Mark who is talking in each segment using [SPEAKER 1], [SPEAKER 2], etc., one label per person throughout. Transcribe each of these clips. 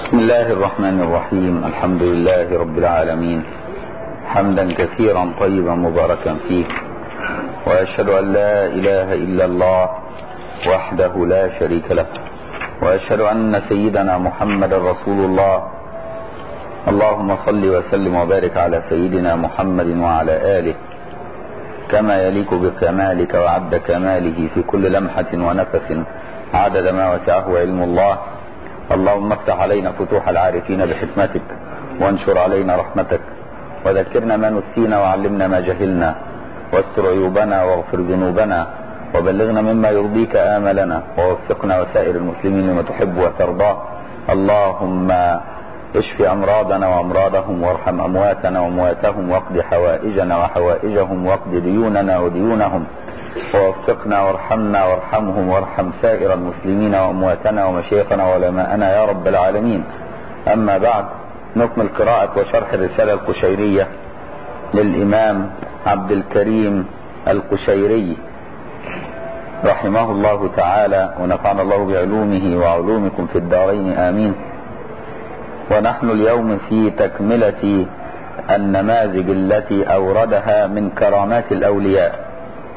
[SPEAKER 1] بسم الله الرحمن الرحيم الحمد لله رب العالمين حمدا كثيرا طيبا مباركا فيه واشهد ان لا اله الا الله وحده لا شريك له واشهد ان سيدنا محمد رسول الله اللهم صل وسلم وبارك على سيدنا محمد وعلى اله كما يليق بكمالك وعد كماله في كل لمحه ونفس عدد ما وسعه علم الله اللهم افتح علينا فتوح العارفين بحكمتك وانشر علينا رحمتك وذكرنا ما نسينا وعلمنا ما جهلنا واستر عيوبنا واغفر ذنوبنا وبلغنا مما يرضيك آملنا ووفقنا وسائر المسلمين لما تحب وترضاه اللهم اشف أمراضنا وأمراضهم وارحم أمواتنا وأمواتهم واقض حوائجنا وحوائجهم واقض ديوننا وديونهم ووفقنا وارحمنا وارحمهم وارحم سائر المسلمين وأمواتنا ومشايخنا وعلماءنا يا رب العالمين أما بعد نكمل قراءة وشرح الرسالة القشيرية للإمام عبد الكريم القشيري رحمه الله تعالى ونفعنا الله بعلومه وعلومكم في الدارين آمين ونحن اليوم في تكملة النماذج التي أوردها من كرامات الأولياء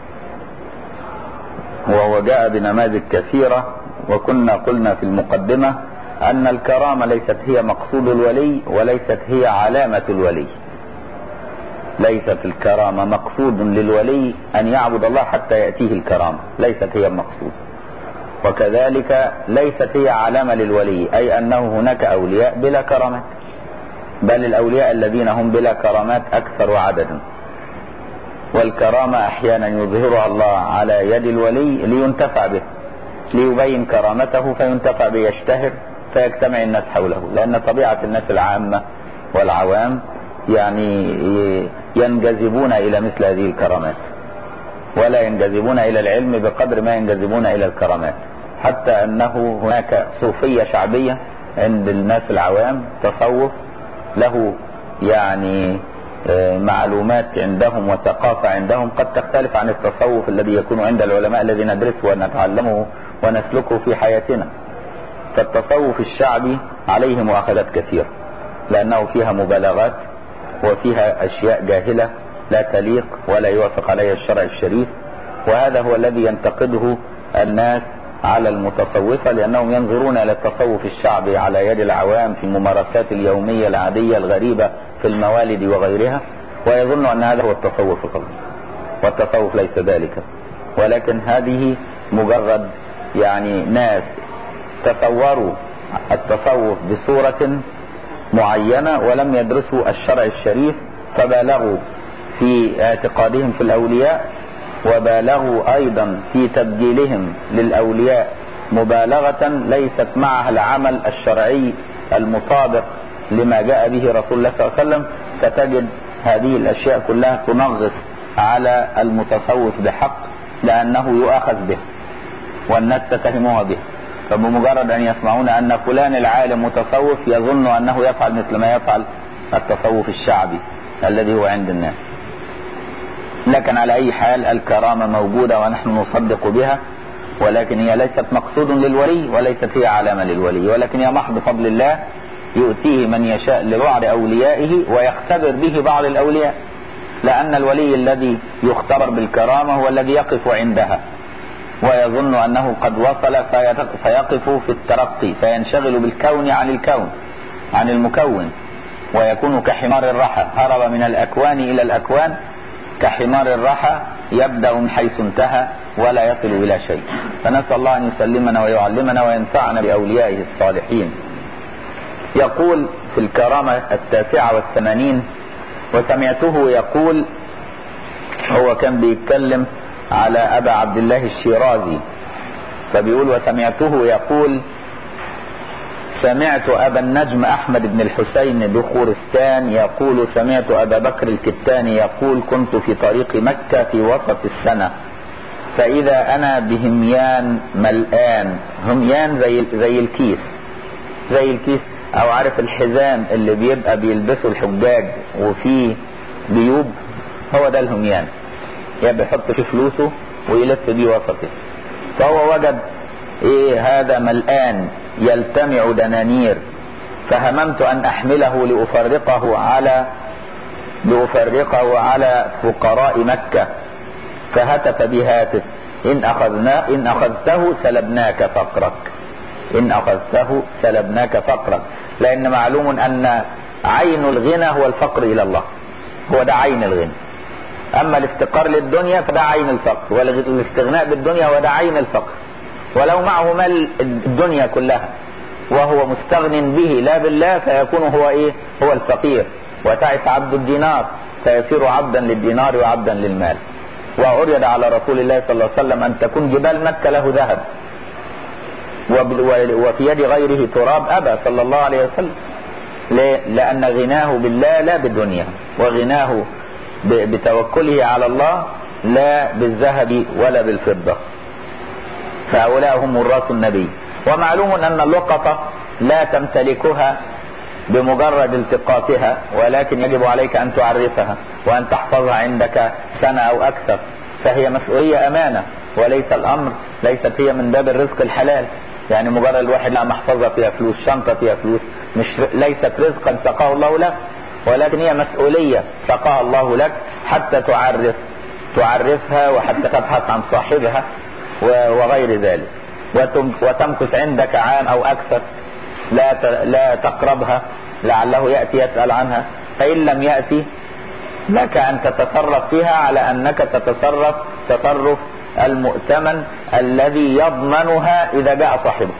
[SPEAKER 1] وهو جاء بنماذج كثيرة وكنا قلنا في المقدمة أن الكرامة ليست هي مقصود الولي وليست هي علامة الولي ليست الكرامة مقصود للولي أن يعبد الله حتى يأتيه الكرامة ليست هي المقصود وكذلك ليست هي علامة للولي أي أنه هناك أولياء بلا كرامات بل الأولياء الذين هم بلا كرامات أكثر عددا والكرامة أحيانا يظهرها الله على يد الولي لينتفع به ليبين كرامته فينتفع به يشتهر فيجتمع الناس حوله لأن طبيعة الناس العامة والعوام يعني ينجذبون إلى مثل هذه الكرامات ولا ينجذبون إلى العلم بقدر ما ينجذبون إلى الكرامات حتى أنه هناك صوفية شعبية عند الناس العوام تصوف له يعني معلومات عندهم وثقافة عندهم قد تختلف عن التصوف الذي يكون عند العلماء الذي ندرسه ونتعلمه ونسلكه في حياتنا فالتصوف الشعبي عليه مؤاخذات كثيرة لأنه فيها مبالغات وفيها أشياء جاهلة لا تليق ولا يوافق عليها الشرع الشريف وهذا هو الذي ينتقده الناس على المتصوفة لأنهم ينظرون إلى التصوف الشعبي على يد العوام في الممارسات اليومية العادية الغريبة في الموالد وغيرها ويظن أن هذا هو التصوف فقط والتصوف ليس ذلك ولكن هذه مجرد يعني ناس تصوروا التصوف بصورة معينة ولم يدرسوا الشرع الشريف فبالغوا في اعتقادهم في الأولياء وبالغوا أيضا في تبجيلهم للأولياء مبالغة ليست معها العمل الشرعي المطابق لما جاء به رسول الله صلى الله عليه وسلم فتجد هذه الأشياء كلها تنغص على المتصوف بحق لأنه يؤاخذ به والناس تتهمها به فبمجرد أن يسمعون أن فلان العالم متصوف يظن أنه يفعل مثل ما يفعل التصوف الشعبي الذي هو عند الناس لكن على أي حال الكرامة موجودة ونحن نصدق بها ولكن هي ليست مقصود للولي وليست هي علامة للولي ولكن هي محض فضل الله يؤتيه من يشاء لبعض أوليائه ويختبر به بعض الأولياء لأن الولي الذي يختبر بالكرامة هو الذي يقف عندها ويظن أنه قد وصل فيقف في الترقي فينشغل بالكون عن الكون عن المكون ويكون كحمار الرحى هرب من الأكوان إلى الأكوان كحمار الرحى يبدأ من حيث انتهى ولا يصل إلى شيء فنسأل الله أن يسلمنا ويعلمنا وينفعنا بأوليائه الصالحين يقول في الكرامة التاسعة والثمانين وسمعته يقول هو كان بيتكلم على أبا عبد الله الشيرازي فبيقول وسمعته يقول سمعت أبا النجم أحمد بن الحسين بخورستان يقول سمعت أبا بكر الكتاني يقول كنت في طريق مكة في وسط السنة فإذا أنا بهميان ملآن هميان زي زي الكيس زي الكيس أو عارف الحزام اللي بيبقى بيلبسه الحجاج وفيه جيوب هو ده الهميان يعني بيحط فيه فلوسه ويلف بيه وسطه فهو وجد ايه هذا ملآن يلتمع دنانير فهممت أن أحمله لأفرقه على لأفرقه على فقراء مكة فهتف بهاتف إن أخذنا إن أخذته سلبناك فقرك إن أخذته سلبناك فقرك لأن معلوم أن عين الغنى هو الفقر إلى الله هو ده عين الغنى أما الافتقار للدنيا فده عين الفقر والاستغناء بالدنيا هو ده عين الفقر ولو معه مال الدنيا كلها وهو مستغن به لا بالله فيكون هو ايه هو الفقير وتعس عبد الدينار فيصير عبدا للدينار وعبدا للمال وعرض على رسول الله صلى الله عليه وسلم ان تكون جبال مكه له ذهب وفي يد غيره تراب ابى صلى الله عليه وسلم ليه؟ لان غناه بالله لا بالدنيا وغناه بتوكله على الله لا بالذهب ولا بالفضه فهؤلاء هم وراث النبي ومعلوم ان اللقطه لا تمتلكها بمجرد التقاطها ولكن يجب عليك ان تعرفها وان تحفظها عندك سنه او اكثر فهي مسؤوليه امانه وليس الامر ليست هي من باب الرزق الحلال يعني مجرد الواحد لا محفظه فيها فلوس شنطه فيها فلوس مش ليست رزقا سقاه الله لك ولكن هي مسؤوليه سقاها الله لك حتى تعرف تعرفها وحتى تبحث عن صاحبها وغير ذلك وتمكث عندك عام او اكثر لا لا تقربها لعله ياتي يسال عنها فان لم ياتي لك ان تتصرف فيها على انك تتصرف تصرف المؤتمن الذي يضمنها اذا جاء صاحبه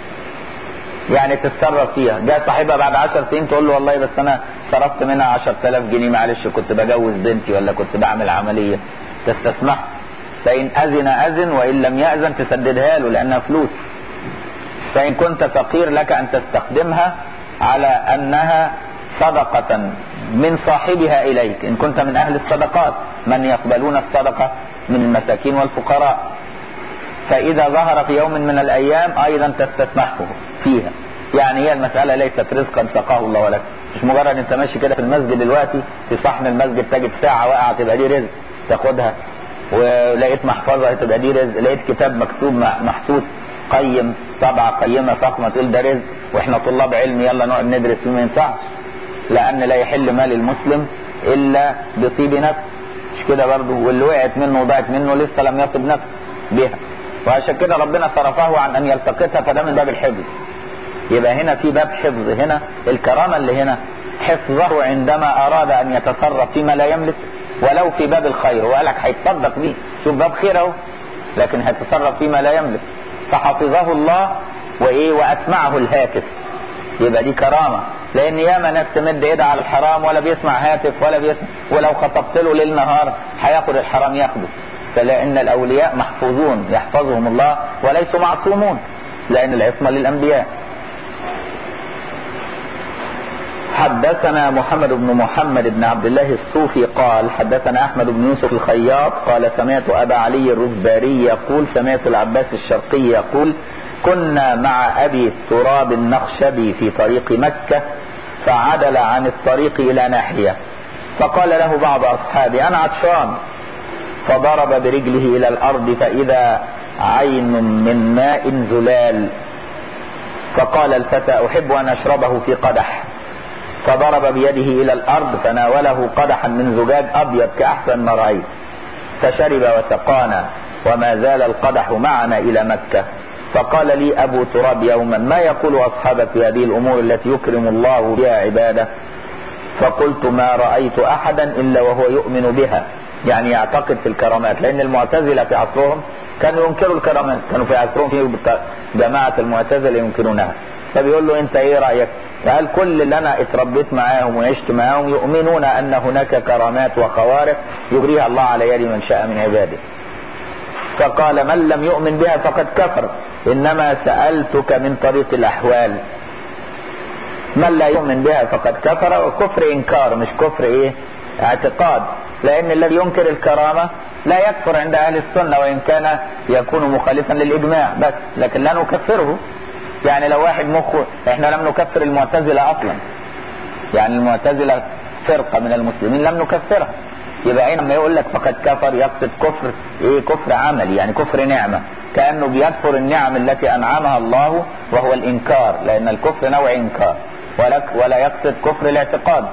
[SPEAKER 1] يعني تتصرف فيها جاء صاحبها بعد عشر سنين تقول له والله بس انا صرفت منها عشر تلاف جنيه معلش كنت بجوز بنتي ولا كنت بعمل عملية تستسمح فإن أذن أذن وإن لم يأذن تسددها له لأنها فلوس فإن كنت فقير لك أن تستخدمها على أنها صدقة من صاحبها إليك إن كنت من أهل الصدقات من يقبلون الصدقة من المساكين والفقراء فإذا ظهر في يوم من الأيام أيضا تستسمحه فيها يعني هي المسألة ليست رزقا سقاه الله لك مش مجرد انت ماشي كده في المسجد دلوقتي في صحن المسجد تجد ساعة واقعة تبقى دي رزق تاخدها ولقيت محفظة تبقى دي رزق لقيت كتاب مكتوب محسوس قيم طبعة قيمة فخمة تقول ده رزق واحنا طلاب علم يلا نقعد ندرس فيه ما ينفعش لأن لا يحل مال المسلم إلا بطيب نفس مش كده برضه واللي وقعت منه وضاعت منه لسه لم يطب نفسه بها وعشان كده ربنا صرفه عن أن يلتقطها فده من باب الحفظ يبقى هنا في باب حفظ هنا الكرامة اللي هنا حفظه عندما أراد أن يتصرف فيما لا يملك ولو في باب الخير وقال لك هيتصدق بيه شوف باب خير اهو لكن هيتصرف فيما لا يملك فحفظه الله وايه واسمعه الهاتف يبقى دي كرامه لان ياما ناس تمد ايدها على الحرام ولا بيسمع هاتف ولا بيسمع ولو خطبت له ليل نهار هياخد الحرام ياخده فلان الاولياء محفوظون يحفظهم الله وليسوا معصومون لان العصمه للانبياء حدثنا محمد بن محمد بن عبد الله الصوفي قال حدثنا احمد بن يوسف الخياط قال سمعت ابا علي الرزباري يقول سمعت العباس الشرقي يقول كنا مع ابي تراب النخشبي في طريق مكه فعدل عن الطريق الى ناحيه فقال له بعض اصحابي انا عطشان فضرب برجله الى الارض فاذا عين من ماء زلال فقال الفتى احب ان اشربه في قدح فضرب بيده الى الارض فناوله قدحا من زجاج ابيض كاحسن ما رايت فشرب وسقانا وما زال القدح معنا الى مكه فقال لي ابو تراب يوما ما يقول اصحابك في هذه الامور التي يكرم الله بها عباده فقلت ما رايت احدا الا وهو يؤمن بها يعني يعتقد في الكرامات لان المعتزله في عصرهم كانوا ينكروا الكرامات كانوا في عصرهم في جماعه المعتزله ينكرونها فبيقول له انت ايه رايك قال كل اللي انا اتربيت معاهم وعشت معاهم يؤمنون ان هناك كرامات وخوارق يجريها الله على يد من شاء من عباده فقال من لم يؤمن بها فقد كفر انما سالتك من طريق الاحوال من لا يؤمن بها فقد كفر وكفر انكار مش كفر ايه اعتقاد لان الذي ينكر الكرامه لا يكفر عند اهل السنه وان كان يكون مخالفا للاجماع بس لكن لا نكفره يعني لو واحد مخه احنا لم نكفر المعتزله اصلا يعني المعتزله فرقه من المسلمين لم نكفرها يبقى ايه لما يقول لك فقد كفر يقصد كفر ايه كفر عملي يعني كفر نعمه كانه بيكفر النعم التي انعمها الله وهو الانكار لان الكفر نوع انكار ولا يقصد كفر الاعتقاد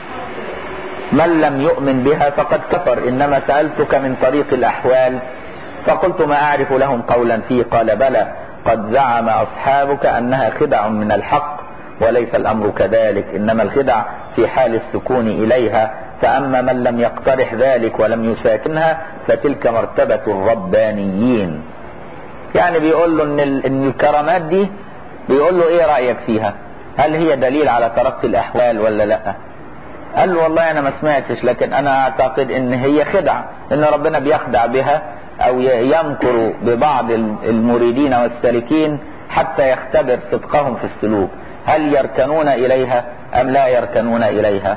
[SPEAKER 1] من لم يؤمن بها فقد كفر إنما سألتك من طريق الأحوال فقلت ما أعرف لهم قولا فيه قال بلى قد زعم أصحابك أنها خدع من الحق وليس الأمر كذلك إنما الخدع في حال السكون إليها فأما من لم يقترح ذلك ولم يساكنها فتلك مرتبة الربانيين يعني بيقول له إن, إن الكرامات دي بيقول له إيه رأيك فيها هل هي دليل على ترقي الأحوال ولا لأ قال له والله أنا ما سمعتش لكن أنا أعتقد إن هي خدعة إن ربنا بيخدع بها أو يمكر ببعض المريدين والسالكين حتى يختبر صدقهم في السلوك هل يركنون إليها أم لا يركنون إليها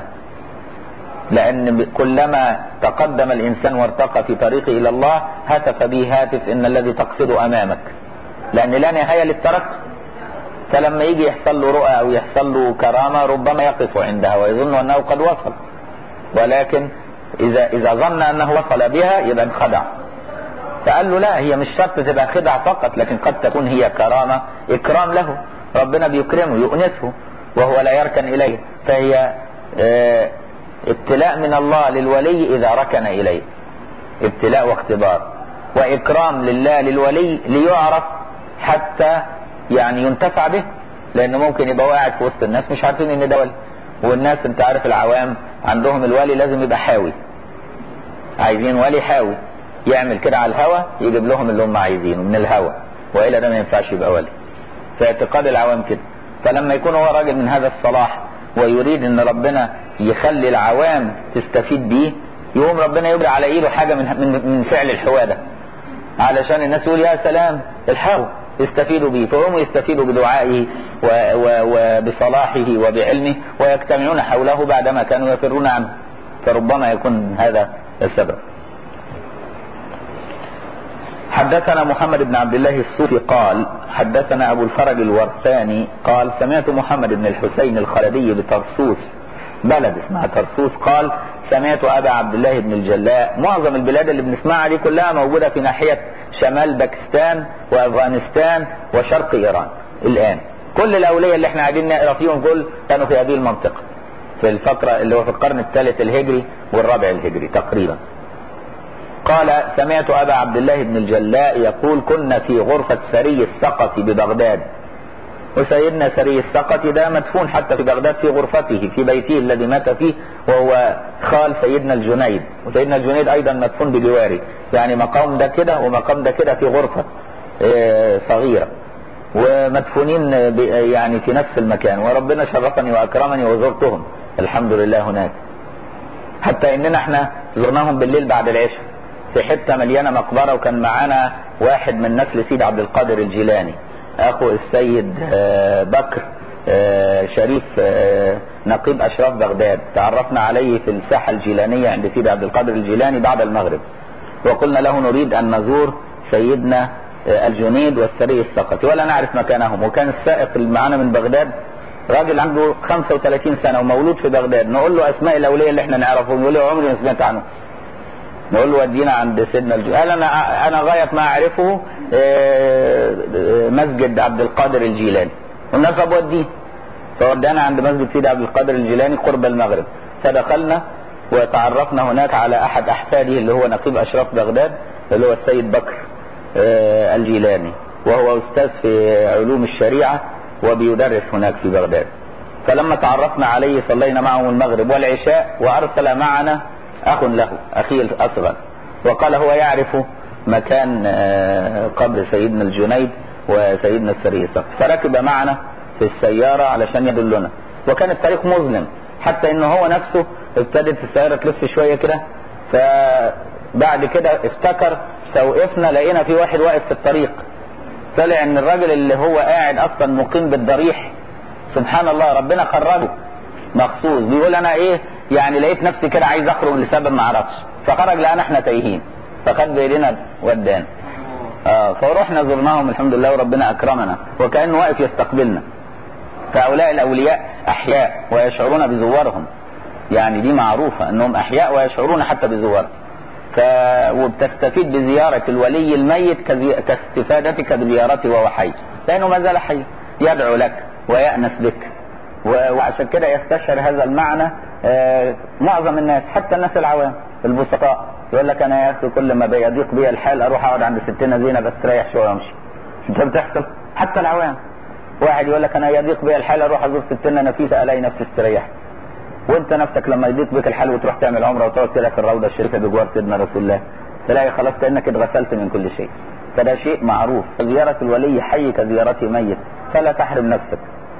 [SPEAKER 1] لأن كلما تقدم الإنسان وارتقى في طريقه إلى الله هتف به هاتف إن الذي تقصد أمامك لأن لا نهاية للترقي فلما يجي يحصل له رؤى أو يحصل له كرامة ربما يقف عندها ويظن أنه قد وصل ولكن إذا إذا ظن أنه وصل بها يبقى انخدع فقال له لا هي مش شرط تبقى خدع فقط لكن قد تكون هي كرامة إكرام له ربنا بيكرمه يؤنسه وهو لا يركن إليه فهي اه ابتلاء من الله للولي إذا ركن إليه ابتلاء واختبار وإكرام لله للولي ليعرف حتى يعني ينتفع به لأنه ممكن يبقى قاعد في وسط الناس مش عارفين إن ده ولي والناس أنت عارف العوام عندهم الولي لازم يبقى حاوي عايزين ولي حاوي يعمل كده على الهوى يجيب لهم اللي هم عايزينه من الهوى وإلا ده ما ينفعش يبقى ولي في اعتقاد العوام كده فلما يكون هو راجل من هذا الصلاح ويريد ان ربنا يخلي العوام تستفيد بيه يقوم ربنا يبرع على ايده حاجة من, من, من فعل الحوادة علشان الناس يقول يا سلام الحاول يستفيدوا به فهم يستفيدوا بدعائه وبصلاحه وبعلمه ويجتمعون حوله بعدما كانوا يفرون عنه فربما يكون هذا السبب حدثنا محمد بن عبد الله الصوفي قال حدثنا أبو الفرج الورثاني قال سمعت محمد بن الحسين الخلدي بترسوس بلد اسمها ترسوس قال سمعت أبا عبد الله بن الجلاء معظم البلاد اللي بنسمعها دي كلها موجودة في ناحية شمال باكستان وأفغانستان وشرق إيران الآن كل الأولياء اللي احنا قاعدين نقرا فيهم كل كانوا في هذه المنطقة في الفترة اللي هو في القرن الثالث الهجري والرابع الهجري تقريبا قال سمعت أبا عبد الله بن الجلاء يقول كنا في غرفة سري السقط ببغداد وسيدنا سري السقط ده مدفون حتى في بغداد في غرفته في بيته الذي مات فيه وهو خال سيدنا الجنيد وسيدنا الجنيد أيضا مدفون بجواره يعني مقام ده كده ومقام ده كده في غرفة صغيرة ومدفونين يعني في نفس المكان وربنا شرفني وأكرمني وزرتهم الحمد لله هناك حتى إننا احنا زرناهم بالليل بعد العشاء في حتة مليانة مقبرة وكان معانا واحد من نسل سيد عبد القادر الجيلاني اخو السيد بكر شريف نقيب اشراف بغداد تعرفنا عليه في الساحة الجيلانية عند سيد عبد القادر الجيلاني بعد المغرب وقلنا له نريد ان نزور سيدنا الجنيد والسري السقطي ولا نعرف مكانهم وكان السائق اللي معانا من بغداد راجل عنده 35 سنة ومولود في بغداد نقول له اسماء الاولياء اللي احنا نعرفهم يقول له عمري ما سمعت عنهم نقول له ودينا عند سيدنا الجو قال انا انا غايه ما اعرفه مسجد عبد القادر الجيلاني قلنا طب وديه فودانا عند مسجد سيدي عبد القادر الجيلاني قرب المغرب فدخلنا وتعرفنا هناك على احد احفاده اللي هو نقيب اشراف بغداد اللي هو السيد بكر الجيلاني وهو استاذ في علوم الشريعه وبيدرس هناك في بغداد فلما تعرفنا عليه صلينا معه المغرب والعشاء وارسل معنا اخ له اخي الاصغر وقال هو يعرف مكان قبر سيدنا الجنيد وسيدنا السري فركب معنا في السيارة علشان يدلنا وكان الطريق مظلم حتى انه هو نفسه ابتدت السيارة تلف شوية كده فبعد كده افتكر فوقفنا لقينا في واحد واقف في الطريق طلع ان الراجل اللي هو قاعد اصلا مقيم بالضريح سبحان الله ربنا خرجه مخصوص بيقول انا ايه يعني لقيت نفسي كده عايز اخرج لسبب ما اعرفش فخرج لقانا احنا تايهين فخد بايدينا ودانا اه فروحنا زرناهم الحمد لله وربنا اكرمنا وكانه واقف يستقبلنا فهؤلاء الاولياء احياء ويشعرون بزوارهم يعني دي معروفة انهم احياء ويشعرون حتى بزوارهم ف... وبتستفيد بزيارة الولي الميت كزي... كاستفادتك بزيارته وهو حي لانه ما زال حي يدعو لك ويأنس بك وعشان كده يستشعر هذا المعنى معظم الناس حتى الناس العوام البسطاء يقول لك انا يا اخي كل ما بيضيق بي الحال اروح اقعد عند ستنا زينه بس تريح شويه وامشي انت بتحصل حتى العوام واحد يقول لك انا يضيق بي الحال اروح ازور ستنا نفيسه الاقي نفسي استريحت وانت نفسك لما يضيق بك الحال وتروح تعمل عمره وتقعد كده في الروضه الشريفه بجوار سيدنا رسول الله تلاقي خلاص كانك اتغسلت من كل شيء فده شيء معروف زيارة الولي حي كزيارته ميت فلا تحرم نفسك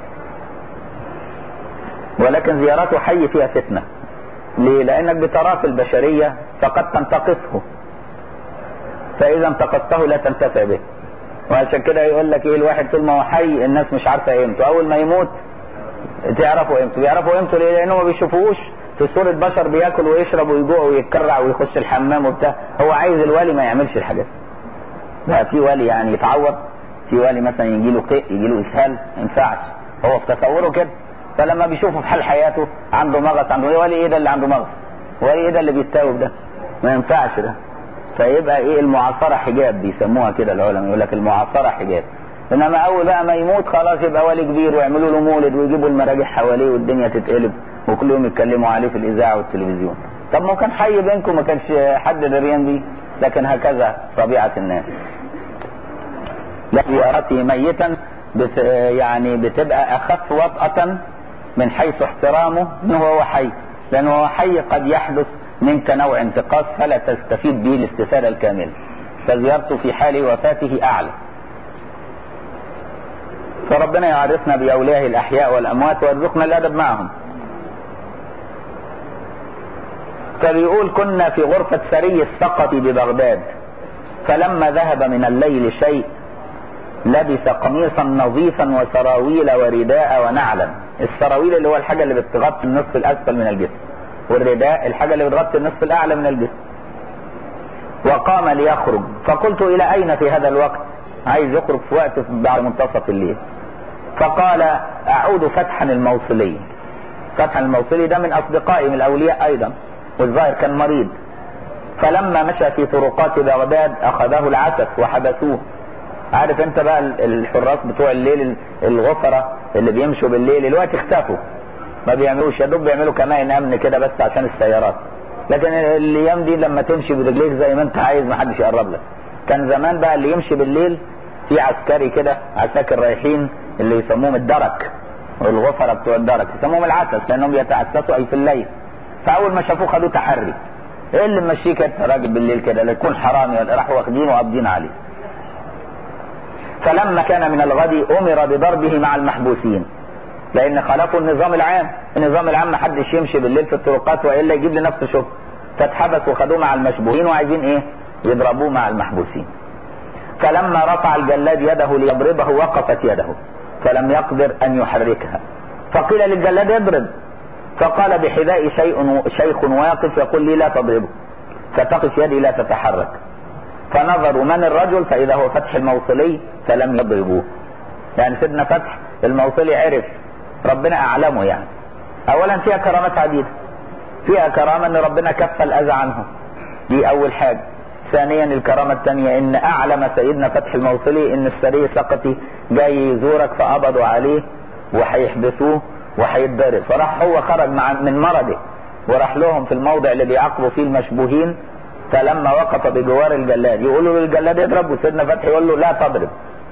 [SPEAKER 1] ولكن زيارته حي فيها فتنة ليه؟ لأنك بتراه في البشرية فقد تنتقصه فإذا انتقصته لا تنتفع به وعشان كده يقول لك ايه الواحد طول ما هو حي الناس مش عارفه قيمته اول ما يموت تعرفوا قيمته بيعرفوا قيمته ليه لانه ما بيشوفوهوش في صورة بشر بياكل ويشرب ويجوع ويتكرع ويخش الحمام وبتاع هو عايز الولي ما يعملش الحاجات بقى في ولي يعني يتعور في ولي مثلا يجي له قيء يجي له اسهال ما ينفعش هو في تصوره كده فلما بيشوفه في حال حياته عنده مغص عنده ايه ولي ايه ده اللي عنده مغص ولي ايه ده اللي بيتاوب ده ما ينفعش ده فيبقى ايه المعاصرة حجاب بيسموها كده العلماء يقول لك المعاصرة حجاب انما اول بقى ما يموت خلاص يبقى ولي كبير ويعملوا له مولد ويجيبوا المراجح حواليه والدنيا تتقلب وكل يوم يتكلموا عليه في الاذاعه والتلفزيون طب ما كان حي بينكم ما كانش حد دريان بيه لكن هكذا طبيعه الناس زيارته ميتا بت يعني بتبقى اخف وطأة من حيث احترامه انه هو حي لانه هو حي قد يحدث منك نوع انتقاص فلا تستفيد به الاستفاده الكامله فزيارته في حال وفاته اعلى فربنا يعرفنا باوليائه الاحياء والاموات ويرزقنا الادب معهم فبيقول كنا في غرفة سري السقط ببغداد فلما ذهب من الليل شيء لبس قميصا نظيفا وسراويل ورداء ونعلا السراويل اللي هو الحاجة اللي بتغطي النصف الأسفل من الجسم والرداء الحاجة اللي بتغطي النصف الأعلى من الجسم وقام ليخرج فقلت إلى أين في هذا الوقت عايز يخرج في وقت بعد منتصف الليل فقال أعود فتحا الموصلي فتحا الموصلي ده من أصدقائي من الأولياء أيضا والظاهر كان مريض فلما مشى في طرقات بغداد أخذه العسف وحبسوه عارف انت بقى الحراس بتوع الليل الغفرة اللي بيمشوا بالليل الوقت اختفوا ما بيعملوش يا دوب بيعملوا كمائن امن كده بس عشان السيارات لكن الايام دي لما تمشي برجليك زي ما انت عايز ما حدش يقرب لك كان زمان بقى اللي يمشي بالليل في عسكري كده عساكر رايحين اللي يسموهم الدرك والغفرة بتوع الدرك يسموهم العسس لانهم بيتعسسوا اي في الليل فاول ما شافوه خدوه تحري ايه اللي ممشيك انت راجل بالليل كده لا يكون حرامي ولا راحوا واخدينه وقابضين عليه فلما كان من الغد امر بضربه مع المحبوسين لان خالفوا النظام العام النظام العام ما حدش يمشي بالليل في الطرقات والا يجيب لنفسه شغل فاتحبس وخدوه مع المشبوهين وعايزين ايه يضربوه مع المحبوسين فلما رفع الجلاد يده ليضربه وقفت يده فلم يقدر ان يحركها فقيل للجلاد اضرب فقال بحذاء شيء شيخ واقف يقول لي لا تضربه فتقف يدي لا تتحرك فنظروا من الرجل فاذا هو فتح الموصلي فلم يضربوه يعني سيدنا فتح الموصلي عرف ربنا اعلمه يعني اولا فيها كرامات عديده فيها كرامه ان ربنا كف الاذى عنه دي اول حاجه ثانيا الكرامة الثانية ان اعلم سيدنا فتح الموصلي ان السري سقطي جاي يزورك فقبضوا عليه وهيحبسوه وهيتضرب فراح هو خرج مع من مرضه وراح لهم في الموضع اللي بيعاقبوا فيه المشبوهين فلما وقف بجوار الجلاد يقولوا للجلاد اضرب وسيدنا فتحي يقول له لا تضرب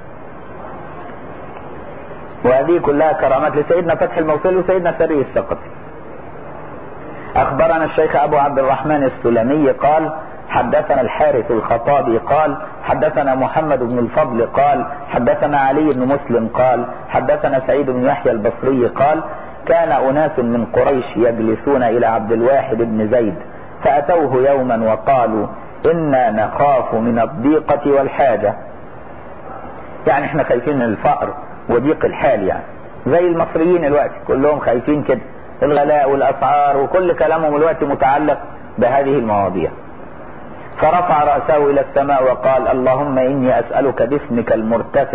[SPEAKER 1] وهذه كلها كرامات لسيدنا فتح الموصلي وسيدنا سري السقطي اخبرنا الشيخ ابو عبد الرحمن السلمي قال حدثنا الحارث الخطابي قال حدثنا محمد بن الفضل قال حدثنا علي بن مسلم قال حدثنا سعيد بن يحيى البصري قال كان أناس من قريش يجلسون إلى عبد الواحد بن زيد فأتوه يوما وقالوا إنا نخاف من الضيقة والحاجة يعني احنا خايفين من الفقر وضيق الحال يعني زي المصريين الوقت كلهم خايفين كده الغلاء والأسعار وكل كلامهم الوقت متعلق بهذه المواضيع فرفع رأسه إلى السماء وقال اللهم إني أسألك باسمك المرتفع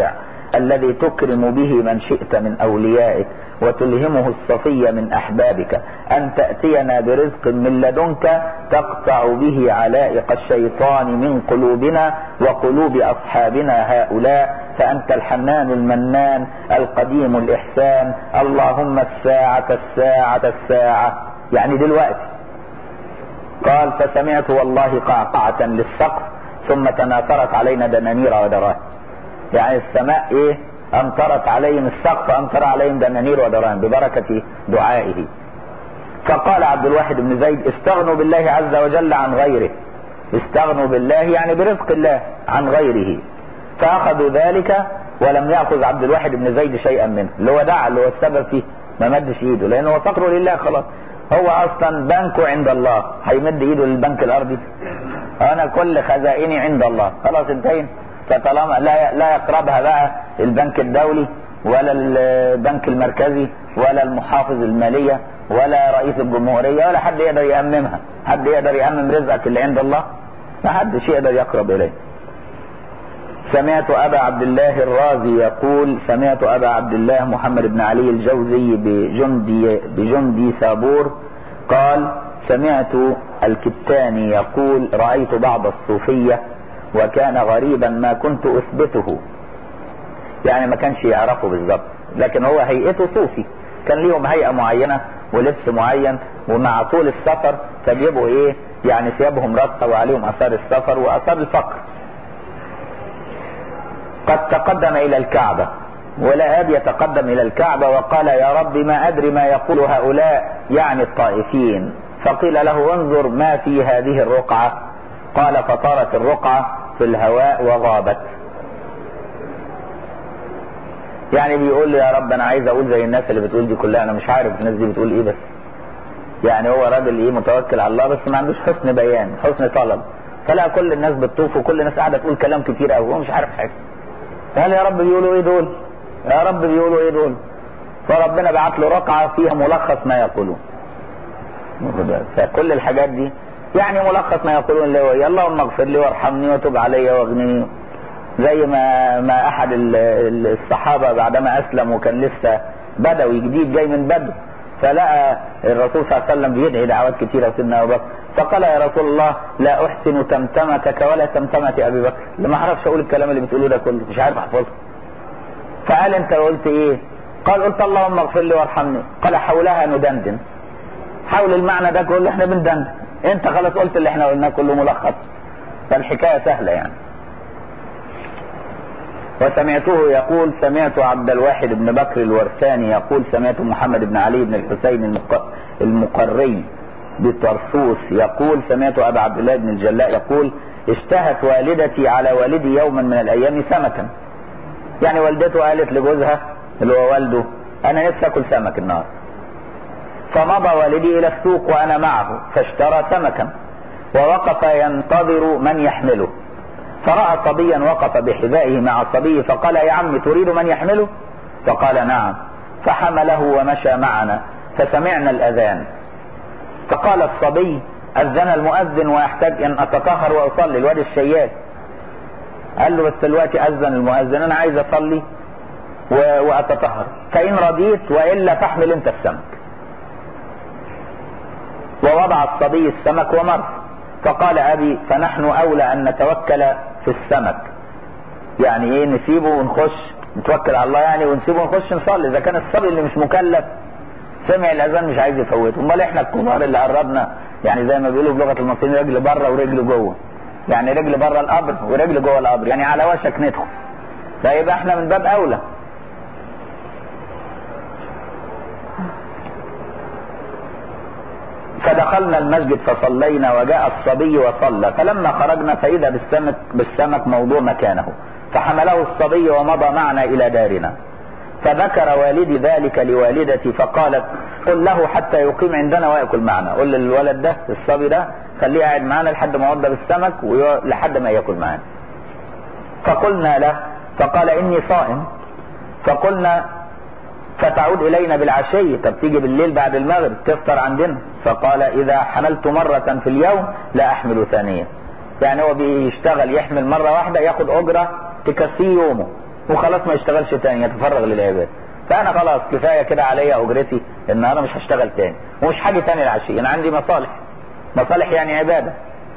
[SPEAKER 1] الذي تكرم به من شئت من أوليائك وتلهمه الصفي من أحبابك أن تأتينا برزق من لدنك تقطع به علائق الشيطان من قلوبنا وقلوب أصحابنا هؤلاء فأنت الحنان المنان القديم الإحسان اللهم الساعة الساعة الساعة يعني دلوقتي قال فسمعت والله قعقعة للسقف ثم تناثرت علينا دنانير ودراهم يعني السماء ايه امطرت عليهم السقف امطر عليهم دنانير ودراهم ببركة دعائه فقال عبد الواحد بن زيد استغنوا بالله عز وجل عن غيره استغنوا بالله يعني برزق الله عن غيره فاخذوا ذلك ولم ياخذ عبد الواحد بن زيد شيئا منه اللي هو دعا اللي هو السبب فيه ما مدش ايده لانه هو فقره لله خلاص هو اصلا بنكه عند الله هيمد ايده للبنك الارضي انا كل خزائني عند الله خلاص انتهينا فطالما لا لا يقربها بقى البنك الدولي ولا البنك المركزي ولا المحافظ الماليه ولا رئيس الجمهوريه ولا حد يقدر يأممها حد يقدر يأمم رزقك اللي عند الله ما حدش يقدر يقرب اليه سمعت أبا عبد الله الرازي يقول سمعت أبا عبد الله محمد بن علي الجوزي بجندي, بجندي سابور قال سمعت الكتاني يقول رأيت بعض الصوفية وكان غريبا ما كنت أثبته يعني ما كانش يعرفه بالظبط لكن هو هيئته صوفي كان ليهم هيئة معينة ولبس معين ومع طول السفر فبيبقوا ايه يعني ثيابهم رصة وعليهم اثار السفر واثار الفقر قد تقدم الى الكعبة ولهاب يتقدم الى الكعبة وقال يا رب ما ادري ما يقول هؤلاء يعني الطائفين فقيل له انظر ما في هذه الرقعة قال فطارت الرقعة في الهواء وغابت يعني بيقول لي يا رب انا عايز اقول زي الناس اللي بتقول دي كلها انا مش عارف الناس دي بتقول ايه بس يعني هو راجل ايه متوكل على الله بس ما عندوش حسن بيان حسن طلب فلا كل الناس بتطوف وكل الناس قاعده تقول كلام كتير قوي هو مش عارف حاجه قال يا رب بيقولوا ايه دول يا رب بيقولوا ايه دول فربنا بعت له رقعه فيها ملخص ما يقولون فكل الحاجات دي يعني ملخص ما يقولون اللي هو اللهم اغفر لي وارحمني وتب علي واغنني زي ما ما احد الصحابه بعدما اسلم وكان لسه بدوي جديد جاي من بدو فلقى الرسول صلى الله عليه وسلم بيدعي دعوات كثيره سيدنا ابو بكر فقال يا رسول الله لا احسن تمتمتك ولا تمتمه ابي بكر ما اعرفش اقول الكلام اللي بتقوله ده كله مش عارف احفظه فقال انت قلت ايه قال قلت اللهم اغفر لي وارحمني قال حولها ندندن حول المعنى ده كله احنا بندندن انت خلاص قلت اللي احنا قلناه كله ملخص فالحكايه سهله يعني وسمعته يقول سمعت عبد الواحد بن بكر الورثاني يقول سمعت محمد بن علي بن الحسين المقري بطرسوس يقول سمعت ابا عبد الله بن الجلاء يقول اشتهت والدتي على والدي يوما من الايام سمكا يعني والدته قالت لجوزها اللي هو والده انا نفسي اكل سمك النهارده فمضى والدي الى السوق وانا معه فاشترى سمكا ووقف ينتظر من يحمله فرأى صبيا وقف بحذائه مع الصبي فقال يا عم تريد من يحمله فقال نعم فحمله ومشى معنا فسمعنا الأذان فقال الصبي أذن المؤذن ويحتاج أن أتطهر وأصلي الواد الشياد قال له بس دلوقتي أذن المؤذن أنا عايز أصلي وأتطهر فإن رضيت وإلا فاحمل أنت السمك ووضع الصبي السمك ومر فقال أبي فنحن أولى أن نتوكل في السمك يعني إيه نسيبه ونخش نتوكل على الله يعني ونسيبه ونخش نصلي إذا كان الصبي اللي مش مكلف سمع الأذان مش عايز يفوته أمال إحنا الكبار اللي قربنا يعني زي ما بيقولوا بلغة المصريين رجل بره ورجل جوه يعني رجل بره القبر ورجل جوه القبر يعني على وشك ندخل فيبقى احنا من باب أولى فدخلنا المسجد فصلينا وجاء الصبي وصلى فلما خرجنا فإذا بالسمك, بالسمك موضوع مكانه فحمله الصبي ومضى معنا إلى دارنا فذكر والدي ذلك لوالدتي فقالت قل له حتى يقيم عندنا ويأكل معنا قل للولد ده الصبي ده خليه قاعد معنا لحد ما يوضى بالسمك ولحد ما يأكل معنا فقلنا له فقال إني صائم فقلنا فتعود إلينا بالعشي طب تيجي بالليل بعد المغرب تفطر عندنا فقال إذا حملت مرة في اليوم لا أحمل ثانية يعني هو بيشتغل يحمل مرة واحدة ياخد أجرة تكفيه يومه وخلاص ما يشتغلش تاني يتفرغ للعباده فانا خلاص كفايه كده عليا اجرتي ان انا مش هشتغل تاني ومش حاجه تاني العشيه انا عندي مصالح مصالح يعني عباده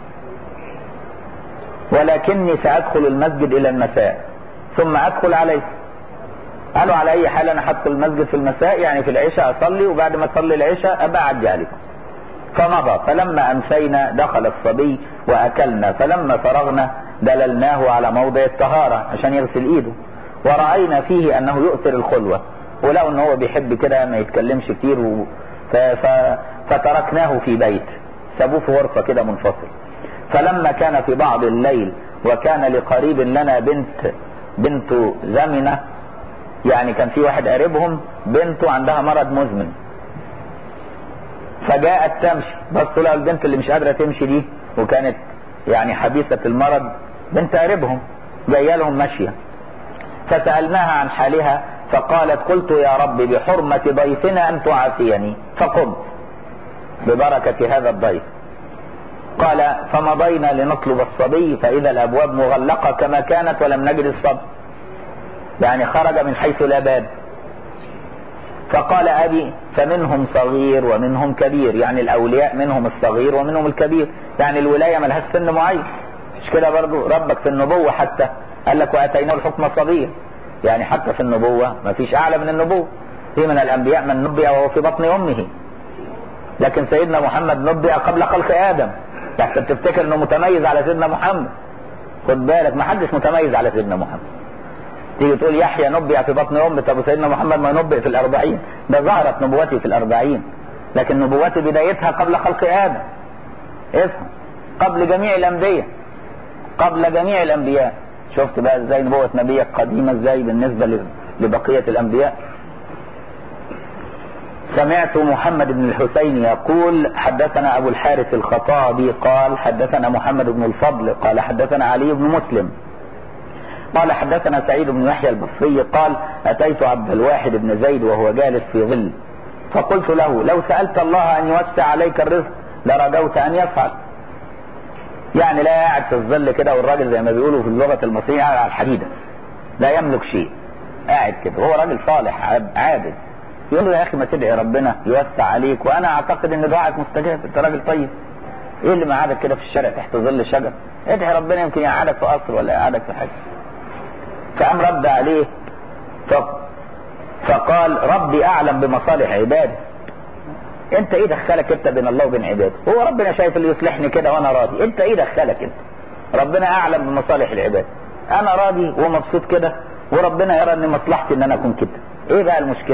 [SPEAKER 1] ولكني سادخل المسجد الى المساء ثم ادخل عليه قالوا على اي حال انا هدخل المسجد في المساء يعني في العشاء اصلي وبعد ما اصلي العشاء ابقى اعدي عليكم فمضى فلما امسينا دخل الصبي واكلنا فلما فرغنا دللناه على موضع الطهارة عشان يغسل ايده ورأينا فيه انه يؤثر الخلوة ولو ان هو بيحب كده ما يتكلمش كتير و... ف... ف... فتركناه في بيت سابوه في غرفة كده منفصل فلما كان في بعض الليل وكان لقريب لنا بنت بنت زمنة يعني كان في واحد قريبهم بنته عندها مرض مزمن فجاءت تمشي بصوا لها البنت اللي مش قادرة تمشي دي وكانت يعني حبيسة المرض بنت قريبهم جاية لهم ماشية فسألناها عن حالها فقالت قلت يا رب بحرمة ضيفنا أن تعافيني فقمت ببركة هذا الضيف قال فمضينا لنطلب الصبي فإذا الأبواب مغلقة كما كانت ولم نجد الصبي يعني خرج من حيث لا باب فقال أبي فمنهم صغير ومنهم كبير يعني الأولياء منهم الصغير ومنهم الكبير يعني الولاية ملهاش سن معين مش كده برضو ربك في النبوة حتى قال لك وأتيناه الحكم صغير يعني حتى في النبوة ما فيش أعلى من النبوة في من الأنبياء من نبئ وهو في بطن أمه لكن سيدنا محمد نبئ قبل خلق آدم لحسن تفتكر انه متميز على سيدنا محمد خد بالك ما حدش متميز على سيدنا محمد تيجي تقول يحيى نبئ في بطن امه طب سيدنا محمد ما نبئ في الاربعين ده ظهرت نبوته في الاربعين لكن نبوته بدايتها قبل خلق ادم افهم قبل جميع الانبياء قبل جميع الانبياء شفت بقى ازاي نبوة نبيك قديمة ازاي بالنسبة لبقية الانبياء سمعت محمد بن الحسين يقول حدثنا ابو الحارث الخطابي قال حدثنا محمد بن الفضل قال حدثنا علي بن مسلم قال حدثنا سعيد بن يحيى البصري قال اتيت عبد الواحد بن زيد وهو جالس في ظل فقلت له لو سالت الله ان يوسع عليك الرزق لرجوت ان يفعل يعني لا قاعد في الظل كده والراجل زي ما بيقولوا في اللغه المصريه قاعد على الحديده لا يملك شيء قاعد كده وهو راجل صالح عابد يقول له يا اخي ما تدعي ربنا يوسع عليك وانا اعتقد ان دعائك مستجاب انت راجل طيب ايه اللي مقعدك كده في الشارع تحت ظل شجر ادعي ربنا يمكن يقعدك في قصر ولا يقعدك في حاجه فقام رد عليه فقال ربي اعلم بمصالح عباده انت ايه دخلك انت بين الله وبين عباده هو ربنا شايف اللي يصلحني كده وانا راضي انت ايه دخلك انت ربنا اعلم بمصالح العباد انا راضي ومبسوط كده وربنا يرى ان مصلحتي ان انا اكون كده ايه بقى المشكله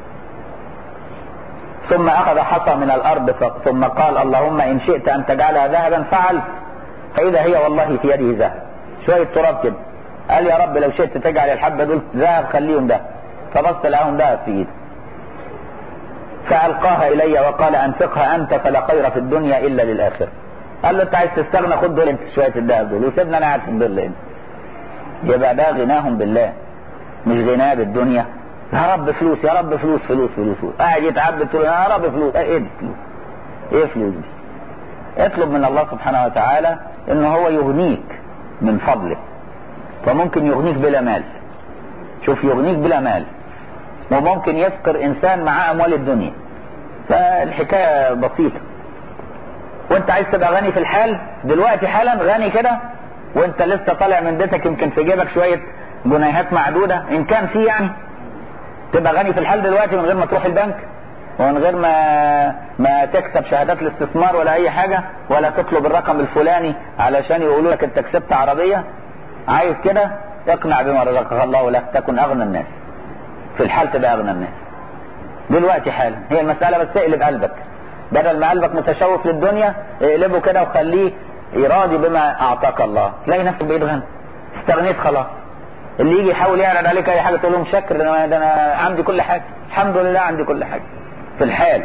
[SPEAKER 1] ثم اخذ حصى من الارض ثم قال اللهم ان شئت ان تجعلها ذهبا فعل فاذا هي والله في يده ذهب شويه تراب كده قال يا رب لو شئت تجعل الحبه دول ذهب خليهم ده فبص لقاهم ذهب في ايده فالقاها الي وقال انفقها انت فلا خير في الدنيا الا للاخره قال له انت عايز تستغنى خد دول انت شويه الذهب دول وسيبنا انا قاعد في الظل انت يبقى ده غناهم بالله مش غناه بالدنيا يا رب فلوس يا رب فلوس فلوس فلوس, فلوس. قاعد يتعبد تقول يا رب فلوس ايه دي فلوس ايه فلوس دي اطلب من الله سبحانه وتعالى ان هو يغنيك من فضله فممكن يغنيك بلا مال شوف يغنيك بلا مال وممكن يفقر انسان مع اموال الدنيا فالحكايه بسيطه وانت عايز تبقى غني في الحال دلوقتي حالا غني كده وانت لسه طالع من بيتك يمكن في جيبك شويه جنيهات معدوده ان كان في يعني تبقى غني في الحال دلوقتي من غير ما تروح البنك ومن غير ما ما تكسب شهادات الاستثمار ولا اي حاجه ولا تطلب الرقم الفلاني علشان يقولوا لك انت كسبت عربيه عايز كده اقنع بما رزقك الله لك تكن اغنى الناس في الحال تبقى اغنى الناس دلوقتي حالا هي المساله بس اقلب قلبك بدل ما قلبك متشوف للدنيا اقلبه كده وخليه يراضي بما اعطاك الله تلاقي نفسك بايد غنى استغنيت خلاص اللي يجي يحاول يعرض عليك اي حاجه تقول له مشكر ده انا, ده أنا عندي كل حاجه الحمد لله عندي كل حاجه في الحال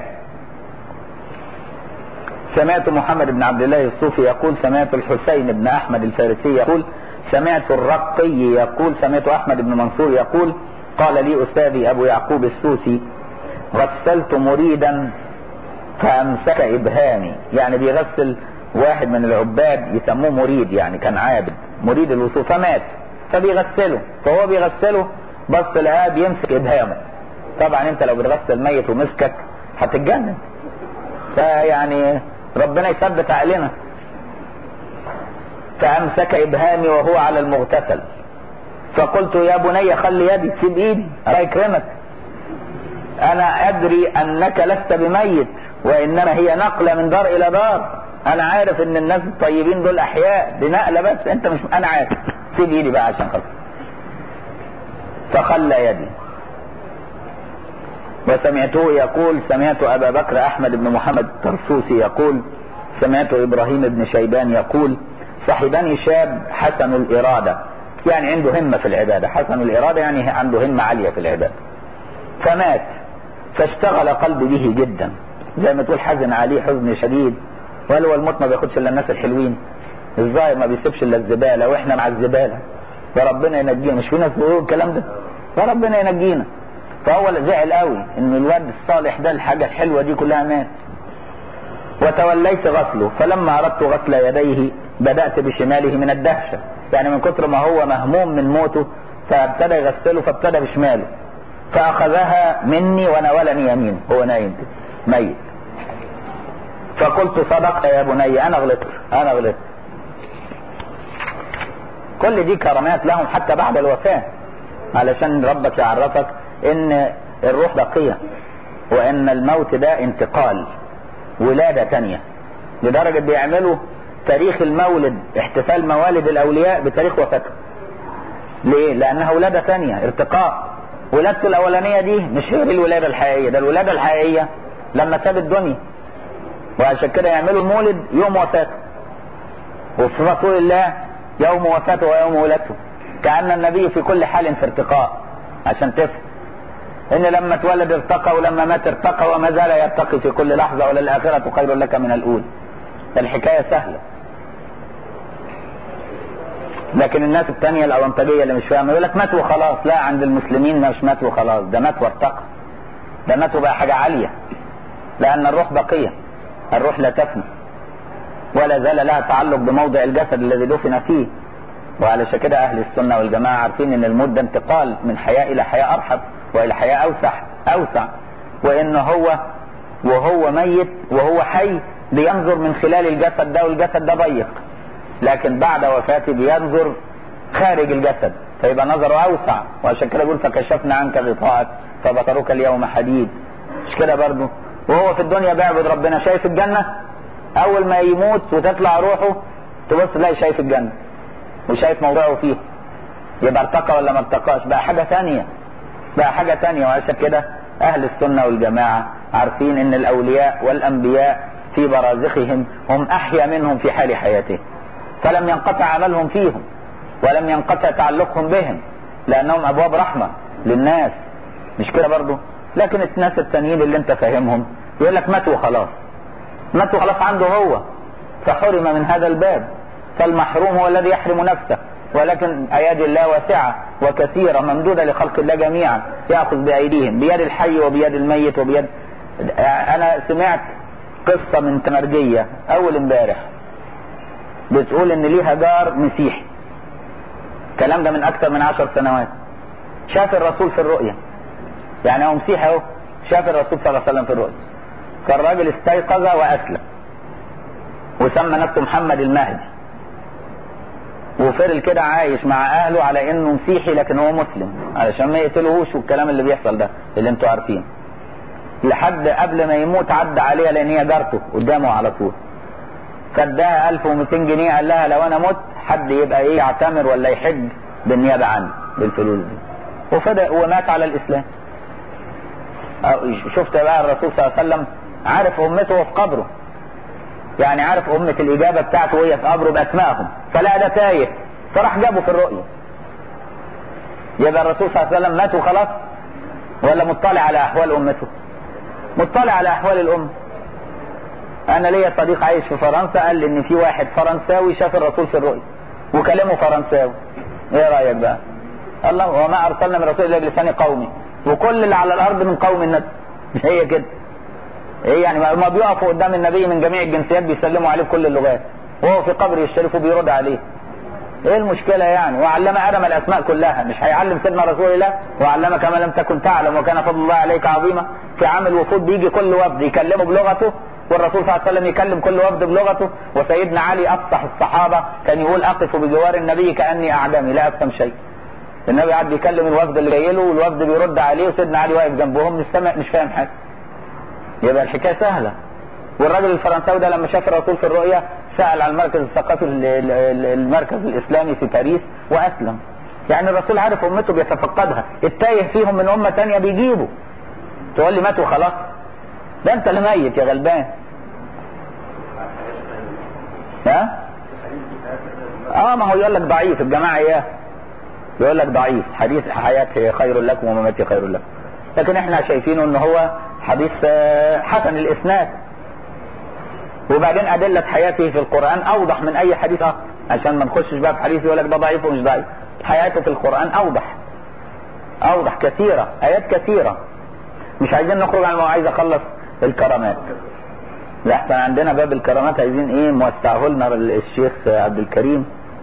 [SPEAKER 1] سمعت محمد بن عبد الله الصوفي يقول سمعت الحسين بن احمد الفارسي يقول سمعت الرقي يقول سمعت احمد بن منصور يقول قال لي استاذي ابو يعقوب السوسي غسلت مريدا فامسك ابهامي يعني بيغسل واحد من العباد يسموه مريد يعني كان عابد مريد الوصول فمات فبيغسله فهو بيغسله بص لقاه بيمسك ابهامه طبعا انت لو بتغسل ميت ومسكك هتتجنن فيعني ربنا يثبت عقلنا فامسك ابهامي وهو على المغتسل فقلت يا بني خلي يدي سيب ايدي الله يكرمك انا ادري انك لست بميت وانما هي نقلة من دار الى دار انا عارف ان الناس الطيبين دول احياء دي نقلة بس انت مش انا عارف سيب ايدي بقى عشان خاطر فخلى يدي وسمعته يقول سمعت ابا بكر احمد بن محمد الترسوسي يقول سمعت ابراهيم بن شيبان يقول صاحبني شاب حسن الاراده يعني عنده همه في العباده حسن الاراده يعني عنده همه عاليه في العباده فمات فاشتغل قلبي به جدا زي ما تقول حزن عليه حزن شديد وقال هو الموت ما بياخدش الا الناس الحلوين الظاهر ما بيسيبش الا الزباله واحنا مع الزباله وربنا ينجينا مش في ناس بيقولوا الكلام ده فربنا ينجينا فهو زعل قوي ان الواد الصالح ده الحاجه الحلوه دي كلها مات وتوليت غسله فلما اردت غسل يديه بدات بشماله من الدهشه يعني من كتر ما هو مهموم من موته فابتدى يغسله فابتدى بشماله فاخذها مني وناولني يمينه هو نايم ميت فقلت صدقت يا بني انا غلطت انا غلطت كل دي كرامات لهم حتى بعد الوفاه علشان ربك يعرفك ان الروح بقية وان الموت ده انتقال ولادة تانية لدرجة بيعملوا تاريخ المولد احتفال موالد الاولياء بتاريخ وفاتهم ليه لانها ولادة تانية ارتقاء ولادته الاولانية دي مش هي دي الولادة الحقيقية ده الولادة الحقيقية لما ساب الدنيا وعشان كده يعملوا المولد يوم وفاته وفي رسول الله يوم وفاته ويوم ولادته كأن النبي في كل حال في ارتقاء عشان تفهم ان لما اتولد ارتقى ولما مات ارتقى وما زال يرتقي في كل لحظة وللآخرة خير لك من الأولى الحكاية سهلة لكن الناس التانية الأونطجية اللي مش فاهمة يقول لك مات وخلاص لا عند المسلمين مش مات وخلاص ده مات وارتقى ده مات وبقى حاجة عالية لأن الروح بقية الروح لا تفنى ولا زال لها تعلق بموضع الجسد الذي دفن فيه وعلشان كده أهل السنة والجماعة عارفين إن الموت ده انتقال من حياة إلى حياة أرحب والى حياة اوسع اوسع وان هو وهو ميت وهو حي بينظر من خلال الجسد ده والجسد ده ضيق لكن بعد وفاته بينظر خارج الجسد فيبقى نظره اوسع وعشان كده يقول فكشفنا عنك غطاءك فبصرك اليوم حديد مش كده برضه وهو في الدنيا بيعبد ربنا شايف الجنة اول ما يموت وتطلع روحه تبص تلاقي شايف الجنة وشايف موضعه فيه يبقى ارتقى ولا ما ارتقاش بقى حاجة ثانية بقى حاجة تانية وعشان كده أهل السنة والجماعة عارفين إن الأولياء والأنبياء في برازخهم هم أحيا منهم في حال حياتهم فلم ينقطع عملهم فيهم ولم ينقطع تعلقهم بهم لأنهم أبواب رحمة للناس مش كده برضو لكن الناس التانيين اللي انت فاهمهم يقول لك ماتوا خلاص ماتوا خلاص عنده هو فحرم من هذا الباب فالمحروم هو الذي يحرم نفسه ولكن ايادي الله واسعه وكثيره ممدوده لخلق الله جميعا ياخذ بايديهم بيد الحي وبيد الميت وبيد انا سمعت قصه من تمرجيه اول امبارح بتقول ان ليها جار مسيحي الكلام ده من اكثر من عشر سنوات شاف الرسول في الرؤيا يعني هو مسيحي اهو شاف الرسول صلى الله عليه وسلم في الرؤيا فالراجل استيقظ واسلم وسمى نفسه محمد المهدي وفضل كده عايش مع اهله على انه مسيحي لكن هو مسلم علشان ما يقتلوهوش والكلام اللي بيحصل ده اللي انتوا عارفين لحد قبل ما يموت عدى عليها لان هي جارته قدامه على طول فاداها 1200 جنيه قال لها لو انا مت حد يبقى ايه يعتمر ولا يحج بالنيابه عني بالفلوس دي وفضل ومات على الاسلام شفت بقى الرسول صلى الله عليه وسلم عارف امته وهو في قبره يعني عارف أمة الإجابة بتاعته وهي في قبره بأسمائهم فلا ده تايه فراح جابه في الرؤية يبقى الرسول صلى الله عليه وسلم مات وخلاص ولا مطلع على أحوال أمته مطلع على أحوال الأمة أنا ليا صديق عايش في فرنسا قال لي إن في واحد فرنساوي شاف الرسول في الرؤية وكلمه فرنساوي إيه رأيك بقى الله وما أرسلنا من رسول إلا بلسان قومي وكل اللي على الأرض من قوم النبي مش هي كده ايه يعني ما بيقفوا قدام النبي من جميع الجنسيات بيسلموا عليه بكل اللغات وهو في قبره الشريف وبيرد عليه ايه المشكلة يعني وعلم ادم الاسماء كلها مش هيعلم سيدنا رسول الله وعلمك ما لم تكن تعلم وكان فضل الله عليك عظيما في عام الوفود بيجي كل وفد يكلمه بلغته والرسول صلى الله عليه وسلم يكلم كل وفد بلغته وسيدنا علي افصح الصحابة كان يقول اقف بجوار النبي كاني اعدمي لا افهم شيء النبي قاعد بيكلم الوفد اللي جاي له والوفد بيرد عليه وسيدنا علي واقف جنبهم مستمع مش فاهم حاجه يبقى الحكايه سهله والراجل الفرنساوي ده لما شاف الرسول في الرؤيا سأل عن المركز الثقافي المركز الإسلامي في باريس وأسلم يعني الرسول عارف أمته بيتفقدها التايه فيهم من أمة تانية بيجيبه تقول لي ماتوا خلاص ده أنت اللي ميت يا غلبان ها اه ما هو يقول لك ضعيف الجماعة اياه يقول لك ضعيف حديث حياتي خير لكم ومماتي خير لكم لكن احنا شايفينه ان هو حديث حسن الاسناد وبعدين أدلة حياته في القرآن أوضح من أي حديث آخر عشان ما نخشش بقى في حديث يقول لك ده ضعيف ومش ضعيف حياته في القرآن أوضح أوضح كثيرة آيات كثيرة مش عايزين نخرج عن عايز أخلص الكرامات لا احسن عندنا باب الكرامات عايزين ايه موسعه لنا الشيخ عبد الكريم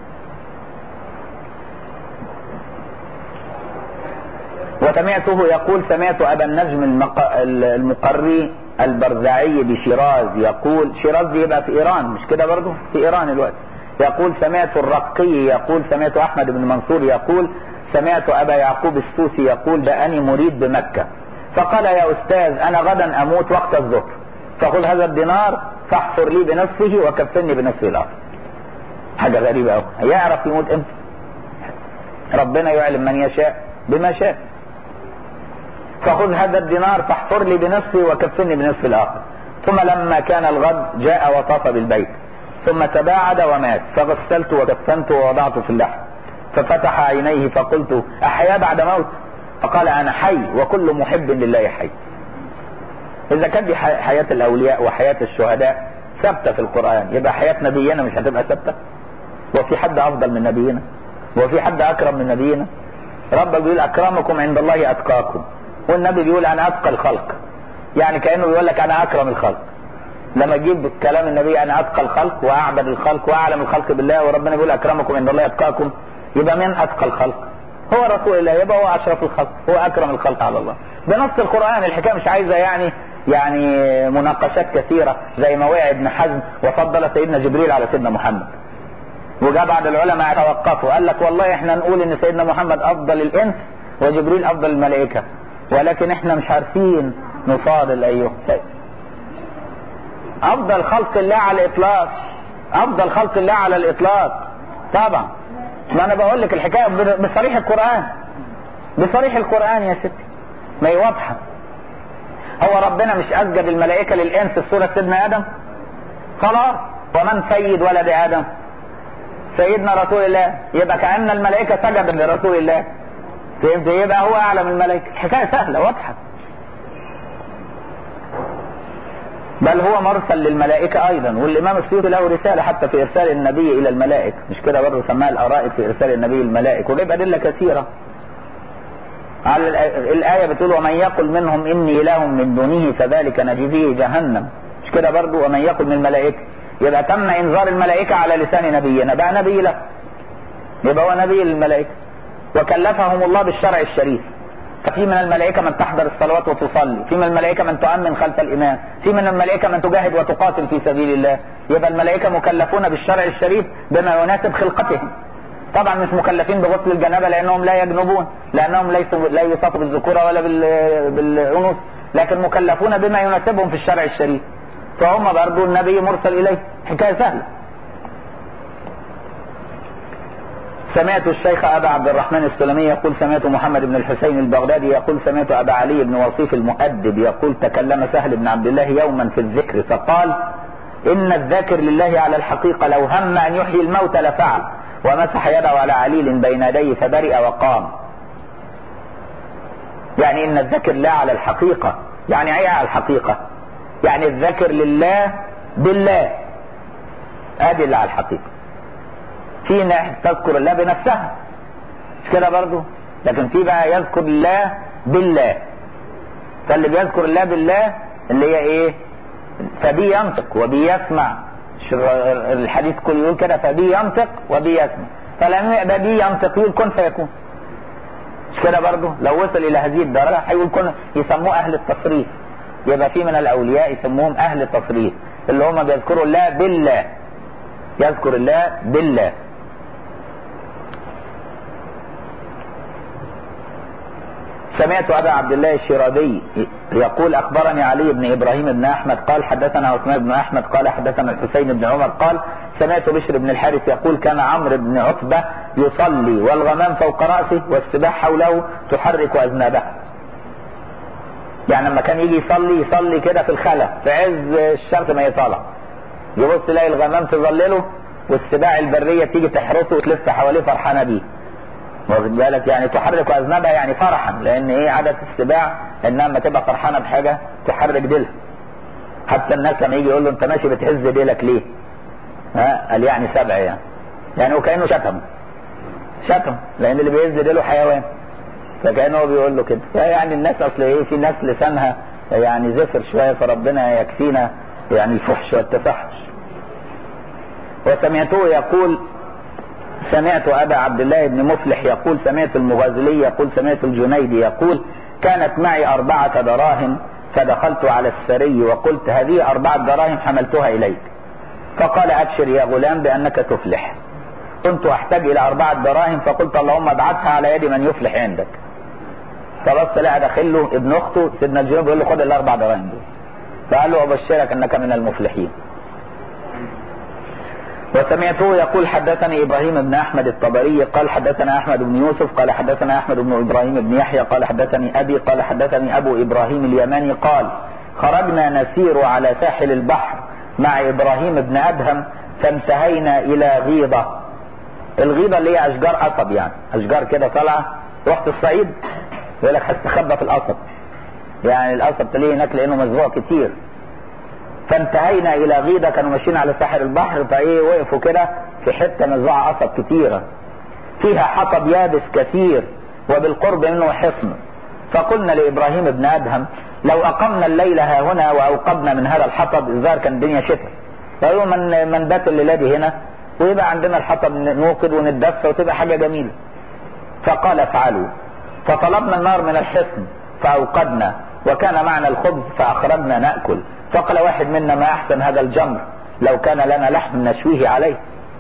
[SPEAKER 1] وسمعته يقول سمعت أبا النجم المق... المقري البرزعي بشيراز يقول شيراز دي يبقى في ايران مش كده برضه في ايران الوقت يقول سمعت الرقي يقول سمعت احمد بن منصور يقول سمعت ابا يعقوب السوسي يقول جاءني مريد بمكة فقال يا استاذ انا غدا اموت وقت الظهر فخذ هذا الدينار فاحفر لي بنفسه وكفني بنفسه الارض حاجة غريبة قوي يعرف يموت امتى ربنا يعلم من يشاء بما شاء فخذ هذا الدينار فاحفر لي بنفسي وكفني بنصف الاخر ثم لما كان الغد جاء وطاف بالبيت ثم تباعد ومات فغسلت وكفنت ووضعت في اللحم ففتح عينيه فقلت احيا بعد موت فقال انا حي وكل محب لله حي اذا كانت دي حياة الاولياء وحياة الشهداء ثابتة في القرآن يبقى حياة نبينا مش هتبقى ثابتة وفي حد افضل من نبينا وفي حد اكرم من نبينا ربك بيقول اكرمكم عند الله اتقاكم والنبي بيقول انا اتقى الخلق يعني كانه بيقول لك انا اكرم الخلق لما تجيب كلام النبي انا اتقى الخلق واعبد الخلق واعلم الخلق بالله وربنا بيقول اكرمكم عند الله اتقاكم يبقى من اتقى الخلق هو رسول الله يبقى هو اشرف الخلق هو اكرم الخلق على الله بنص القران الحكايه مش عايزه يعني يعني مناقشات كثيره زي ما وقع ابن حزم وفضل سيدنا جبريل على سيدنا محمد وجاء بعض العلماء توقفوا قال لك والله احنا نقول ان سيدنا محمد افضل الانس وجبريل افضل الملائكه ولكن احنا مش عارفين نفاضل ايها شيء افضل خلق الله على الاطلاق افضل خلق الله على الاطلاق طبعا ما انا بقول لك الحكايه بصريح القران بصريح القران يا ستي ما هي واضحه هو ربنا مش اسجد الملائكه للانس في سوره سيدنا ادم خلاص ومن سيد ولد ادم سيدنا رسول الله يبقى كان الملائكه سجدت لرسول الله فهمت يبقى هو اعلم الملائكه الحكايه سهله واضحه بل هو مرسل للملائكة أيضا والإمام السيوطي له رسالة حتى في إرسال النبي إلى الملائكة مش كده برضه سماها الأرائك في إرسال النبي الملائكة وجايب أدلة كثيرة على الآية بتقول ومن يقل منهم إني إله من دونه فذلك نجزيه جهنم مش كده برضه ومن يقل من الملائكة يبقى تم إنذار الملائكة على لسان نبينا بقى نبي له يبقى هو نبي للملائكة وكلفهم الله بالشرع الشريف ففي من الملائكة من تحضر الصلوات وتصلي في من الملائكة من تؤمن خلف الإمام في من الملائكة من تجاهد وتقاتل في سبيل الله يبقى الملائكة مكلفون بالشرع الشريف بما يناسب خلقتهم طبعا مش مكلفين بغسل الجنابة لأنهم لا يجنبون لأنهم ليسوا لا يوصفوا بالذكورة ولا بالأنوث لكن مكلفون بما يناسبهم في الشرع الشريف فهم برضو النبي مرسل إليه حكاية سهلة سمعت الشيخ أبا عبد الرحمن السلمي يقول سمعت محمد بن الحسين البغدادي يقول سمعت أبا علي بن وصيف المؤدب يقول تكلم سهل بن عبد الله يوما في الذكر فقال إن الذاكر لله على الحقيقة لو هم أن يحيي الموت لفعل ومسح يده على عليل بين يديه فبرئ وقام يعني إن الذاكر لا على الحقيقة يعني أي على الحقيقة يعني الذاكر لله بالله ادي اللي على الحقيقة في ناس تذكر الله بنفسها مش كده برضو لكن في بقى يذكر الله بالله فاللي بيذكر الله بالله اللي هي ايه فبي ينطق وبي يسمع الحديث كله يقول كده فبي ينطق وبي يسمع فلم يبقى دي ينطق يقول كن فيكون مش كده برضه لو وصل الى هذه الدرجه هيقول كن يسموه اهل التصريف يبقى في من الاولياء يسموهم اهل التصريف اللي هم بيذكروا الله بالله يذكر الله بالله سمعت ابا عبد الله الشرابي يقول اخبرني علي بن ابراهيم بن احمد قال حدثنا عثمان بن احمد قال حدثنا الحسين بن عمر قال سمعت بشر بن الحارث يقول كان عمرو بن عتبه يصلي والغمام فوق راسه والسباح حوله تحرك اذنابه يعني لما كان يجي يصلي يصلي كده في الخلا في عز الشمس ما يطلع يبص يلاقي الغمام تظلله والسباع البريه تيجي تحرسه وتلف حواليه فرحانه بيه واخد بالك يعني تحرك اذنابها يعني فرحا لان ايه عاده السباع انها لما تبقى فرحانه بحاجه تحرك ديلها حتى الناس لما يجي يقول له انت ماشي بتهز ديلك ليه؟ ها قال يعني سبع يعني يعني وكانه شتم شتم لان اللي بيهز ديله حيوان فكانه بيقول له كده فيعني الناس اصل ايه في ناس لسانها يعني زفر شويه فربنا يكفينا يعني الفحش والتفحش وسمعته يقول سمعت أبا عبد الله بن مفلح يقول سمعت المغازلي يقول سمعت الجنيدي يقول كانت معي أربعة دراهم فدخلت على السري وقلت هذه أربعة دراهم حملتها إليك فقال أبشر يا غلام بأنك تفلح كنت أحتاج إلى أربعة دراهم فقلت اللهم ابعثها على يد من يفلح عندك فبص لقى داخل له ابن أخته سيدنا الجنوب بيقول له خد الأربع دراهم دول فقال له أبشرك أنك من المفلحين وسمعته يقول حدثني ابراهيم بن احمد الطبري قال حدثنا احمد بن يوسف قال حدثنا احمد بن ابراهيم بن يحيى قال حدثني ابي قال حدثني ابو ابراهيم اليماني قال خرجنا نسير على ساحل البحر مع ابراهيم بن ادهم فانتهينا الى غيضه الغيضه اللي هي اشجار قصب يعني اشجار كده طالعه رحت الصعيد يقول لك هستخبى في القصب يعني القصب تلاقيه هناك لانه مزروع كتير فانتهينا الى غيضة كانوا ماشيين على ساحل البحر فايه وقفوا كده في حتة مزرعة قصب كتيرة فيها حطب يابس كثير وبالقرب منه حصن فقلنا لابراهيم بن ادهم لو اقمنا الليل ها هنا واوقبنا من هذا الحطب الظاهر كان الدنيا شتاء فقالوا من من بات الليله دي هنا ويبقى عندنا الحطب نوقد ونتدفى وتبقى حاجه جميله فقال افعلوا فطلبنا النار من الحصن فاوقدنا وكان معنا الخبز فاخرجنا ناكل فقال واحد منا ما احسن هذا الجمر لو كان لنا لحم نشويه عليه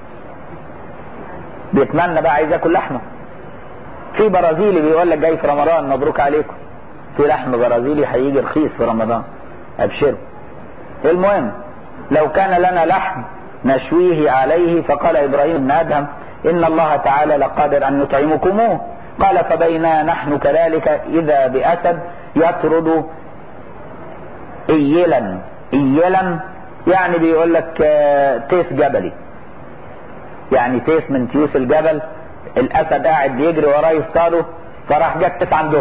[SPEAKER 1] بيتمنى بقى عايز ياكل لحمه في برازيلي بيقول لك جاي في رمضان مبروك عليكم في لحم برازيلي هيجي رخيص في رمضان ابشروا المهم لو كان لنا لحم نشويه عليه فقال ابراهيم بن ادهم ان الله تعالى لقادر ان يطعمكموه قال فبينا نحن كذلك اذا باسد يطرد ايلا ايلا يعني بيقول لك تيس جبلي يعني تيس من تيوس الجبل الاسد قاعد بيجري وراه يصطاده فراح جت تيس عنده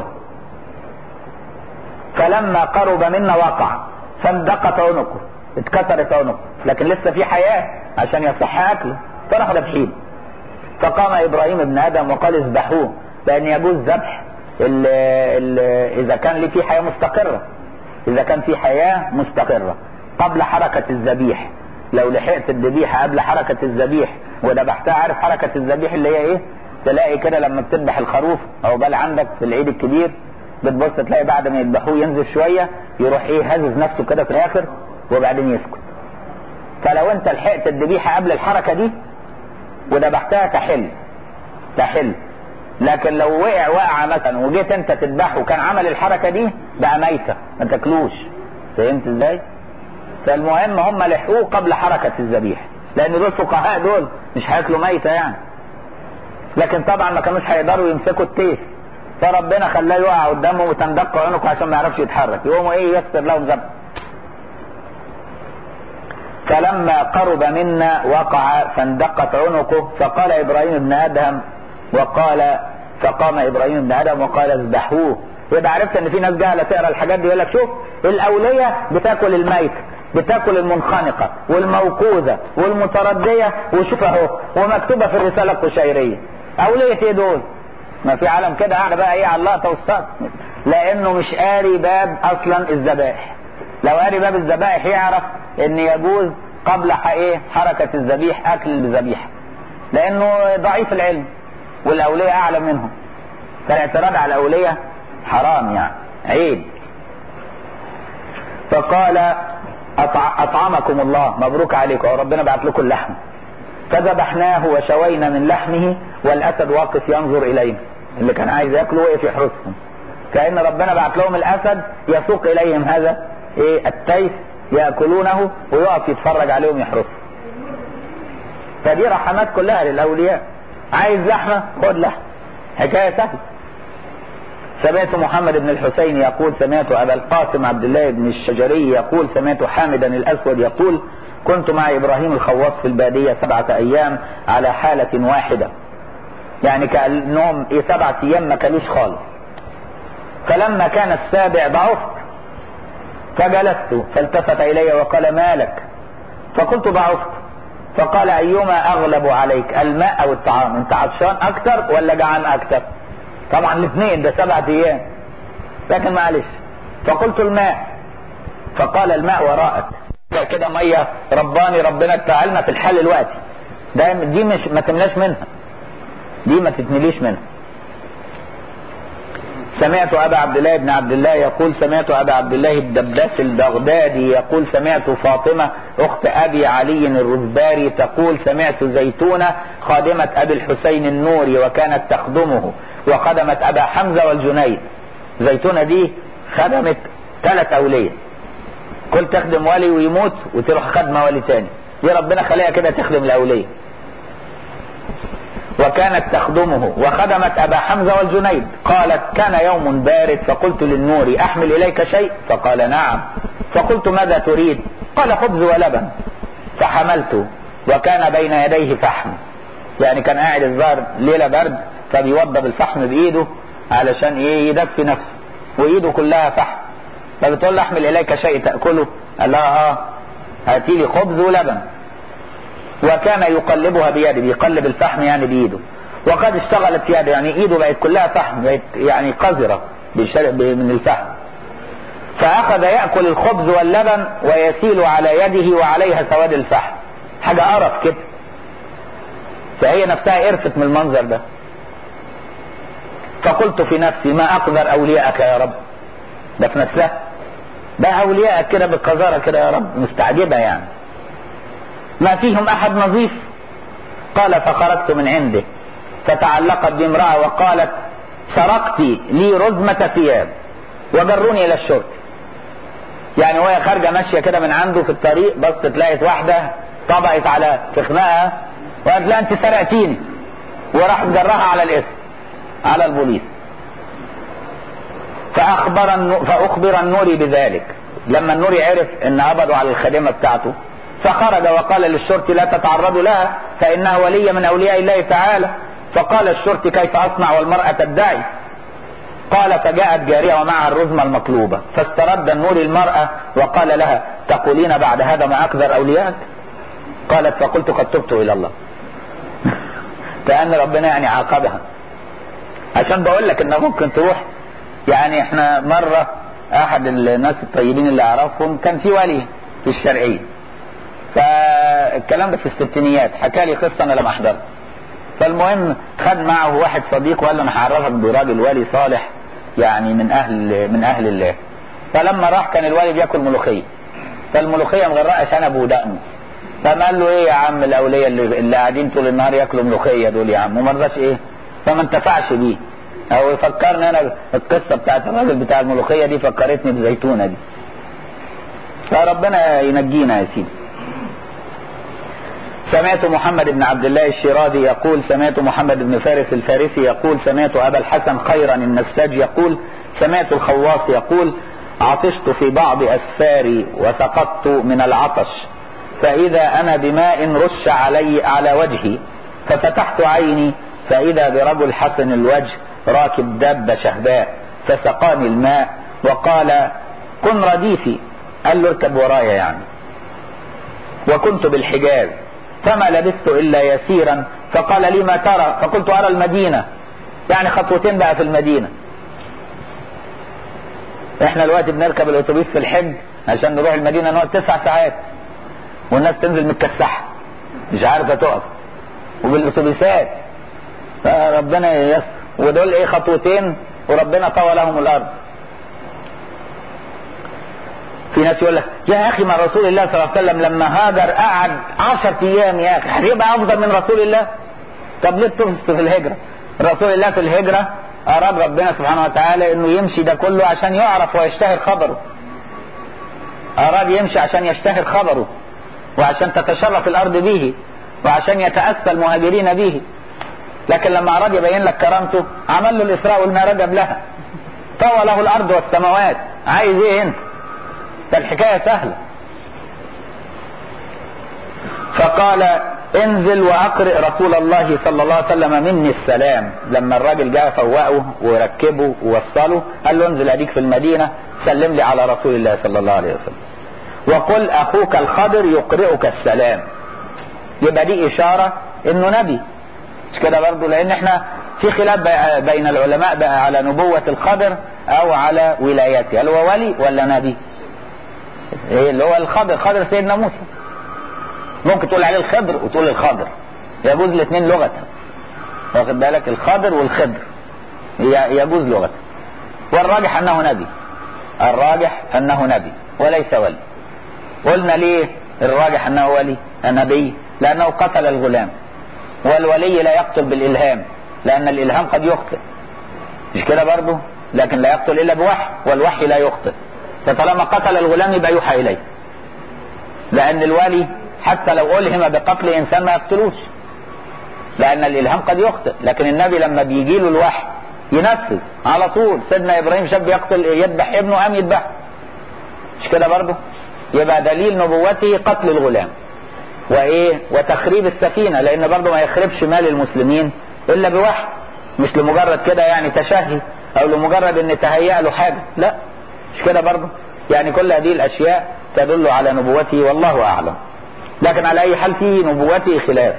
[SPEAKER 1] فلما قرب منا وقع فاندقت عنقه اتكسرت عنقه لكن لسه في حياه عشان يصح اكله فراح ذبحين فقام ابراهيم ابن ادم وقال اذبحوه لان يجوز ذبح اذا كان ليه في حياه مستقره اذا كان في حياة مستقرة قبل حركة الذبيح لو لحقت الذبيحة قبل حركة الذبيح وذبحتها عارف حركة الذبيح اللي هي ايه تلاقي كده لما بتذبح الخروف او بال عندك في العيد الكبير بتبص تلاقي بعد ما يذبحوه ينزل شوية يروح ايه هزز نفسه كده في الاخر وبعدين يسكت فلو انت لحقت الذبيحة قبل الحركة دي وذبحتها تحل تحل لكن لو وقع وقعه مثلا وجيت انت تذبحه وكان عمل الحركه دي بقى ميته ما تاكلوش فهمت ازاي؟ فالمهم هم لحقوه قبل حركه الذبيح لان دول فقهاء دول مش هياكلوا ميته يعني لكن طبعا ما كانوش هيقدروا يمسكوا التيس فربنا خلاه يقع قدامه وتندق عنقه عشان ما يعرفش يتحرك يقوموا ايه يكسر لهم ذبح فلما قرب منا وقع فاندقت عنقه فقال ابراهيم بن ادهم وقال فقام ابراهيم بن ادم وقال اذبحوه يبقى عرفت ان في ناس جهله تقرا الحاجات دي يقول لك شوف الاوليه بتاكل الميت بتاكل المنخنقه والموقوذه والمترديه وشوف اهو ومكتوبه في الرساله القشيريه اوليه ايه دول؟ ما في عالم كده قاعده بقى ايه على اللقطه والسقط لانه مش قاري باب اصلا الذبائح لو قاري باب الذبائح يعرف ان يجوز قبل ايه حركه الذبيح اكل الذبيحه لانه ضعيف العلم والاولياء اعلى منهم فالاعتراض على الاولياء حرام يعني عيب فقال اطعمكم الله مبروك عليكم ربنا بعت لكم اللحم فذبحناه وشوينا من لحمه والاسد واقف ينظر الينا اللي كان عايز ياكله وقف يحرسهم كان ربنا بعت لهم الاسد يسوق اليهم هذا ايه التيس ياكلونه ويقف يتفرج عليهم يحرسهم فدي رحمات كلها للاولياء عايز لحمه خد لحمه حكايه سهله سمعت محمد بن الحسين يقول سمعت ابا القاسم عبد الله بن الشجري يقول سمعت حامدا الاسود يقول كنت مع ابراهيم الخواص في الباديه سبعه ايام على حاله واحده يعني كانهم ايه سبعه ايام ما كانوش خالص فلما كان السابع ضعفت فجلست فالتفت الي وقال مالك فقلت ضعفت فقال ايما اغلب عليك الماء او الطعام انت عطشان اكتر ولا جعان اكتر طبعا الاثنين ده سبعة ايام لكن معلش فقلت الماء فقال الماء وراءك كده ميه رباني ربنا تعالنا في الحال الوقتي ده دي مش ما تملاش منها دي ما تتمليش منها سمعت ابا عبد الله بن عبد الله يقول سمعت ابا عبد الله الدباس البغدادي يقول سمعت فاطمه اخت ابي علي الرزباري تقول سمعت زيتونه خادمه ابي الحسين النوري وكانت تخدمه وخدمت ابا حمزه والجنيد زيتونه دي خدمت ثلاث اوليه كل تخدم ولي ويموت وتروح خدمه ولي تاني دي ربنا خليها كده تخدم الاوليه وكانت تخدمه وخدمت أبا حمزة والجنيد قالت كان يوم بارد فقلت للنور أحمل إليك شيء فقال نعم فقلت ماذا تريد قال خبز ولبن فحملت وكان بين يديه فحم يعني كان قاعد الظاهر ليلة برد فبيوضب الفحم بإيده علشان إيه يدفي نفسه وإيده كلها فحم فبتقول له أحمل إليك شيء تأكله قال لها آه هاتي لي خبز ولبن وكان يقلبها بيده بيقلب الفحم يعني بايده وقد اشتغلت يده يعني ايده بقت كلها فحم بقت يعني قذرة من الفحم فاخذ ياكل الخبز واللبن ويسيل على يده وعليها سواد الفحم حاجه قرف كده فهي نفسها قرفت من المنظر ده فقلت في نفسي ما اقدر اولياءك يا رب ده في نفسها ده اولياءك كده بالقذاره كده يا رب مستعجبه يعني ما فيهم احد نظيف قال فخرجت من عنده فتعلقت بامرأة وقالت سرقت لي رزمة ثياب وجروني الى الشرطة يعني وهي خارجة ماشية كده من عنده في الطريق بصت لقيت واحدة طبقت على في خناقها وقالت لها انت سرقتيني وراحت جرها على الاسم على البوليس فاخبر فاخبر النوري بذلك لما النوري عرف ان قبضوا على الخادمة بتاعته فخرج وقال للشرطي لا تتعرضوا لها فإنها ولية من أولياء الله تعالى فقال الشرطي كيف أصنع والمرأة تدعي قال فجاءت جارية ومعها الرزمة المطلوبة فاسترد النور المرأة وقال لها تقولين بعد هذا ما أقدر أوليائك قالت فقلت قد تبت إلى الله كأن ربنا يعني عاقبها عشان بقول لك انه ممكن تروح يعني احنا مرة احد الناس الطيبين اللي اعرفهم كان في ولي في الشرقية فالكلام ده في الستينيات حكى لي قصه انا لم احضرها فالمهم خد معه واحد صديق وقال له انا هعرفك براجل ولي صالح يعني من اهل من اهل الله فلما راح كان الوالي بياكل ملوخيه فالملوخيه مغرقه شنبه ودقنه فما قال له ايه يا عم الاوليه اللي, اللي قاعدين طول النهار ياكلوا ملوخيه دول يا عم وما رضاش ايه فما انتفعش بيه او يفكرني انا القصه بتاعت الراجل بتاع الملوخيه دي فكرتني بزيتونه دي فربنا ينجينا يا سيدي سمعت محمد بن عبد الله الشيرازي يقول سمعت محمد بن فارس الفارسي يقول سمعت أبا الحسن خيرا النساج يقول سمعت الخواص يقول عطشت في بعض أسفاري وسقطت من العطش فإذا أنا بماء رش علي على وجهي ففتحت عيني فإذا برجل حسن الوجه راكب دابة شهباء فسقاني الماء وقال كن رديفي قال له اركب ورايا يعني وكنت بالحجاز فما لبثت الا يسيرا فقال لي ما ترى فقلت ارى المدينه يعني خطوتين بقى في المدينه احنا دلوقتي بنركب الاتوبيس في الحج عشان نروح المدينه نقعد تسع ساعات والناس تنزل متكسحه مش عارفه تقف وبالاتوبيسات فربنا ييسر ودول ايه خطوتين وربنا طوى لهم الارض في ناس يقول لك يا اخي ما رسول الله صلى الله عليه وسلم لما هاجر قعد 10 ايام يا اخي هيبقى افضل من رسول الله طب ليه بتفصل في الهجره رسول الله في الهجره اراد ربنا سبحانه وتعالى انه يمشي ده كله عشان يعرف ويشتهر خبره اراد يمشي عشان يشتهر خبره وعشان تتشرف الارض به وعشان يتاسى المهاجرين به لكن لما اراد يبين لك كرامته عمل له الاسراء والمعراج قبلها طوى له الارض والسماوات عايز ايه انت فالحكايه سهله فقال انزل واقرئ رسول الله صلى الله عليه وسلم مني السلام لما الراجل جاء فوقه وركبه ووصله قال له انزل اديك في المدينه سلم لي على رسول الله صلى الله عليه وسلم وقل اخوك الخضر يقرئك السلام يبقى دي اشاره انه نبي مش كده برضه لان احنا في خلاف بين العلماء بقى على نبوة الخضر او على ولايته هل هو ولي ولا نبي ايه اللي هو الخضر خضر سيدنا موسى ممكن تقول عليه الخضر وتقول الخضر يجوز الاثنين لغة واخد بالك الخضر والخضر يجوز لغة والراجح انه نبي الراجح انه نبي وليس ولي قلنا ليه الراجح انه ولي نبي لانه قتل الغلام والولي لا يقتل بالالهام لان الالهام قد يخطئ مش كده برضه لكن لا يقتل الا بوحي والوحي لا يخطئ فطالما قتل الغلام يبقى يوحى اليه لان الولي حتى لو الهم بقتل انسان ما يقتلوش لان الالهام قد يخطئ لكن النبي لما بيجي له الوحي ينفذ على طول سيدنا ابراهيم شاب يقتل يذبح ابنه قام يذبحه مش كده برضه يبقى دليل نبوته قتل الغلام وايه وتخريب السفينه لان برضه ما يخربش مال المسلمين الا بوحي مش لمجرد كده يعني تشهي او لمجرد ان تهيأ له حاجه لا مش كده برضه يعني كل هذه الاشياء تدل على نبوته والله اعلم لكن على اي حال في نبوته خلاف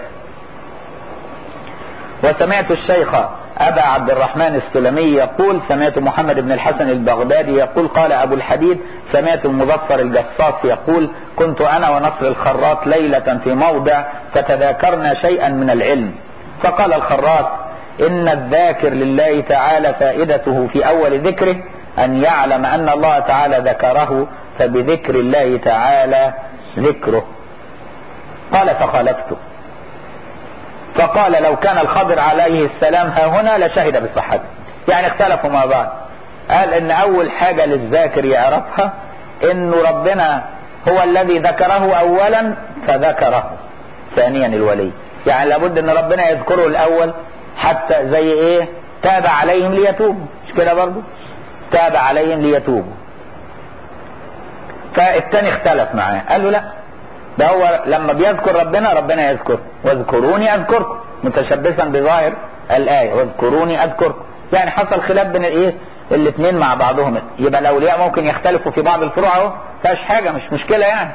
[SPEAKER 1] وسمعت الشيخ أبا عبد الرحمن السلمي يقول سمعت محمد بن الحسن البغدادي يقول قال أبو الحديد سمعت المظفر الجصاص يقول كنت أنا ونصر الخراط ليلة في موضع فتذاكرنا شيئا من العلم فقال الخراط إن الذاكر لله تعالى فائدته في أول ذكره أن يعلم أن الله تعالى ذكره فبذكر الله تعالى ذكره قال فخالفته فقال لو كان الخضر عليه السلام ها هنا لشهد بصحته يعني اختلفوا مع بعض قال ان اول حاجة للذاكر يعرفها انه ربنا هو الذي ذكره اولا فذكره ثانيا الولي يعني لابد ان ربنا يذكره الاول حتى زي ايه تاب عليهم ليتوبوا مش كده برضه تاب عليهم ليتوبوا فالتاني اختلف معاه قال له لا ده هو لما بيذكر ربنا ربنا يذكر واذكروني اذكركم متشبثا بظاهر الايه واذكروني اذكركم يعني حصل خلاف بين الايه الاثنين مع بعضهم يبقى الاولياء ممكن يختلفوا في بعض الفروع اهو فيهاش حاجه مش مشكله يعني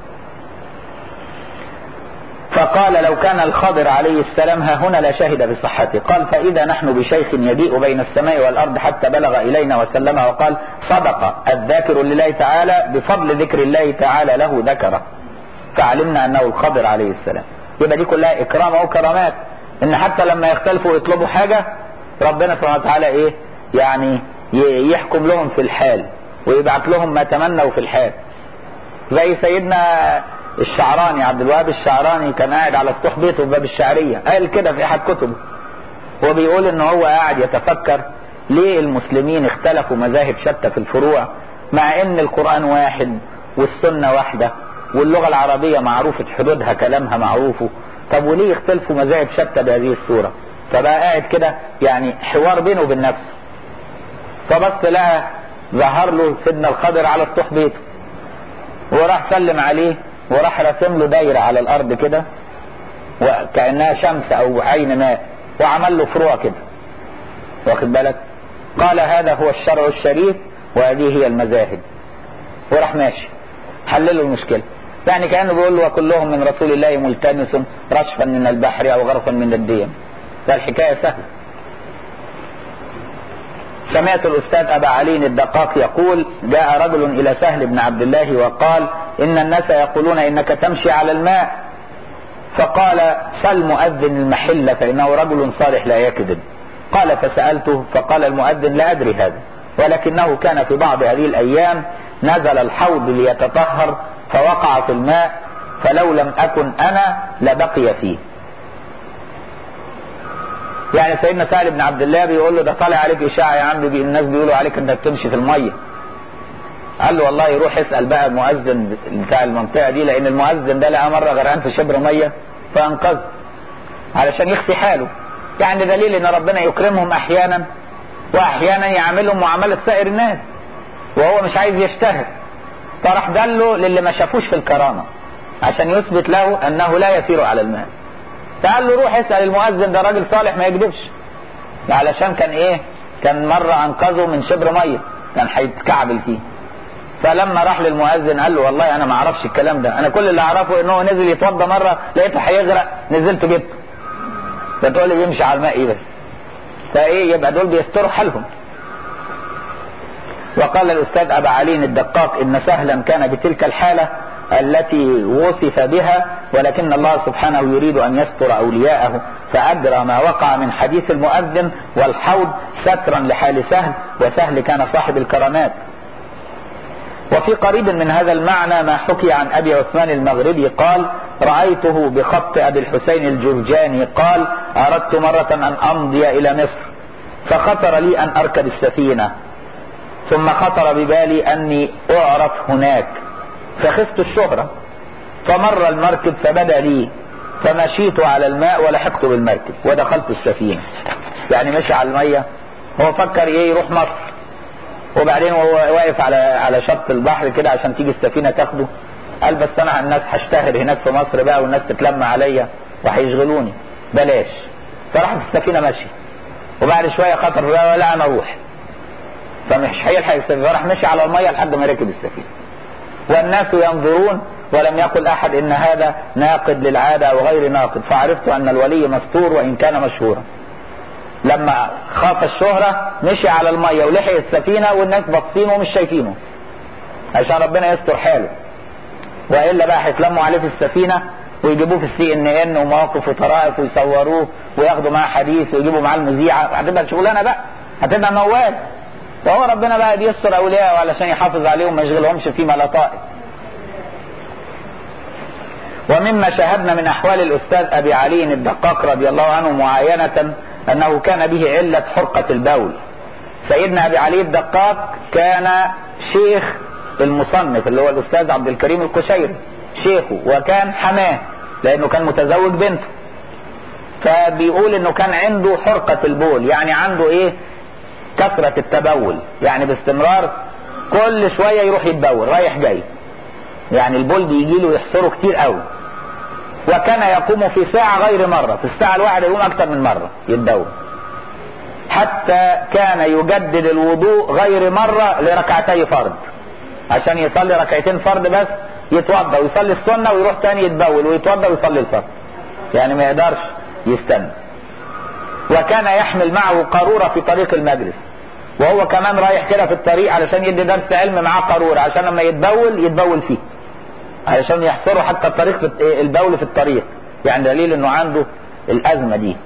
[SPEAKER 1] فقال لو كان الخضر عليه السلام ها هنا لشهد بصحته قال فإذا نحن بشيخ يضيء بين السماء والأرض حتى بلغ إلينا وسلم وقال صدق الذاكر لله تعالى بفضل ذكر الله تعالى له ذكره فعلمنا انه الخضر عليه السلام يبقى دي كلها اكرام او كرامات ان حتى لما يختلفوا ويطلبوا حاجة ربنا سبحانه وتعالى ايه يعني يحكم لهم في الحال ويبعت لهم ما تمنوا في الحال زي سيدنا الشعراني عبد الوهاب الشعراني كان قاعد على سطوح بيته في باب الشعرية قال كده في احد كتبه وبيقول ان هو قاعد يتفكر ليه المسلمين اختلفوا مذاهب شتى في الفروع مع ان القرآن واحد والسنة واحدة واللغة العربية معروفة حدودها كلامها معروفه طب وليه يختلفوا مذاهب شتى بهذه الصورة فبقى قاعد كده يعني حوار بينه وبين نفسه فبص لقى ظهر له سيدنا الخضر على سطوح بيته وراح سلم عليه وراح راسم له دايرة على الأرض كده وكأنها شمس أو عين ماء وعمل له فروع كده واخد بالك قال هذا هو الشرع الشريف وهذه هي المذاهب وراح ماشي حللوا المشكلة يعني كأنه بيقول له وكلهم من رسول الله ملتمس رشفا من البحر أو غرفا من الديم فالحكاية سهلة سمعت الأستاذ أبا علي الدقاق يقول جاء رجل إلى سهل بن عبد الله وقال إن الناس يقولون إنك تمشي على الماء فقال سل مؤذن المحلة فإنه رجل صالح لا يكذب قال فسألته فقال المؤذن لا أدري هذا ولكنه كان في بعض هذه الأيام نزل الحوض ليتطهر فوقع في الماء فلو لم أكن أنا لبقي فيه يعني سيدنا سهل بن عبد الله بيقول له ده طالع عليك إشاعة يا عم بي الناس بيقولوا عليك انك تمشي في المية قال له والله يروح يسأل بقى المؤذن بتاع المنطقة دي لأن المؤذن ده لقى مرة غرقان في شبر مية فأنقذ علشان يخفي حاله يعني دليل ان ربنا يكرمهم احيانا واحيانا يعاملهم معاملة سائر الناس وهو مش عايز يشتهر فراح دله للي ما شافوش في الكرامة عشان يثبت له انه لا يسير على الماء فقال له روح اسأل المؤذن ده راجل صالح ما يكذبش علشان كان ايه كان مرة انقذه من شبر مية كان هيتكعبل فيه فلما راح للمؤذن قال له والله انا ما اعرفش الكلام ده انا كل اللي اعرفه ان هو نزل يتوضى مره لقيته هيغرق نزلت جبته فتقول لي بيمشي على الماء ايه بس فايه يبقى دول بيستروا حالهم وقال الاستاذ ابا علي الدقاق ان سهلا كان بتلك الحاله التي وصف بها ولكن الله سبحانه يريد ان يستر اولياءه فاجرى ما وقع من حديث المؤذن والحوض سترا لحال سهل وسهل كان صاحب الكرامات وفي قريب من هذا المعنى ما حكي عن ابي عثمان المغربي قال رايته بخط ابي الحسين الجرجاني قال اردت مره ان امضي الى مصر فخطر لي ان اركب السفينه ثم خطر ببالي اني اعرف هناك فخفت الشهره فمر المركب فبدا لي فمشيت على الماء ولحقت بالمركب ودخلت السفينه يعني مشي على الميه هو فكر ايه يروح مصر وبعدين وهو واقف على على شط البحر كده عشان تيجي السفينه تاخده قال بس انا الناس هشتهر هناك في مصر بقى والناس تتلم عليا وهيشغلوني بلاش فراحت السفينه ماشيه وبعد شويه خطر بقى ولا انا اروح فمش هيلحق السفينه فراح مشي على الميه لحد ما ركب السفينه والناس ينظرون ولم يقل احد ان هذا ناقد للعاده او غير ناقد فعرفت ان الولي مستور وان كان مشهورا لما خاف الشهرة مشي على المية ولحق السفينة والناس باصينه ومش شايفينه عشان ربنا يستر حاله والا بقى هيتلموا عليه في السفينة ويجيبوه في السي ان ان ومواقف وطرائف ويصوروه وياخدوا معاه حديث ويجيبوا معاه المذيعة هتبقى شغلانة بقى هتبقى موال وهو ربنا بقى بيستر اولياءه علشان يحافظ عليهم ما يشغلهمش فيما لا طائف ومما شاهدنا من احوال الاستاذ ابي علي الدقاق رضي الله عنه معاينة انه كان به علة حرقة البول سيدنا ابي علي الدقاق كان شيخ المصنف اللي هو الاستاذ عبد الكريم القشيري شيخه وكان حماه لانه كان متزوج بنته فبيقول انه كان عنده حرقة البول يعني عنده ايه كثرة التبول يعني باستمرار كل شوية يروح يتبول رايح جاي يعني البول بيجي له يحصره كتير قوي وكان يقوم في ساعة غير مرة في الساعة الواحدة يقوم أكثر من مرة يتدور حتى كان يجدد الوضوء غير مرة لركعتي فرض عشان يصلي ركعتين فرض بس يتوضا ويصلي السنة ويروح تاني يتبول ويتوضا ويصلي الفرض يعني ما يقدرش يستنى وكان يحمل معه قارورة في طريق المجلس وهو كمان رايح كده في الطريق علشان يدي درس علم معاه قارورة عشان لما يتبول يتبول فيه علشان يحصروا حتى الطريق في البول في الطريق يعني دليل انه عنده الازمة دي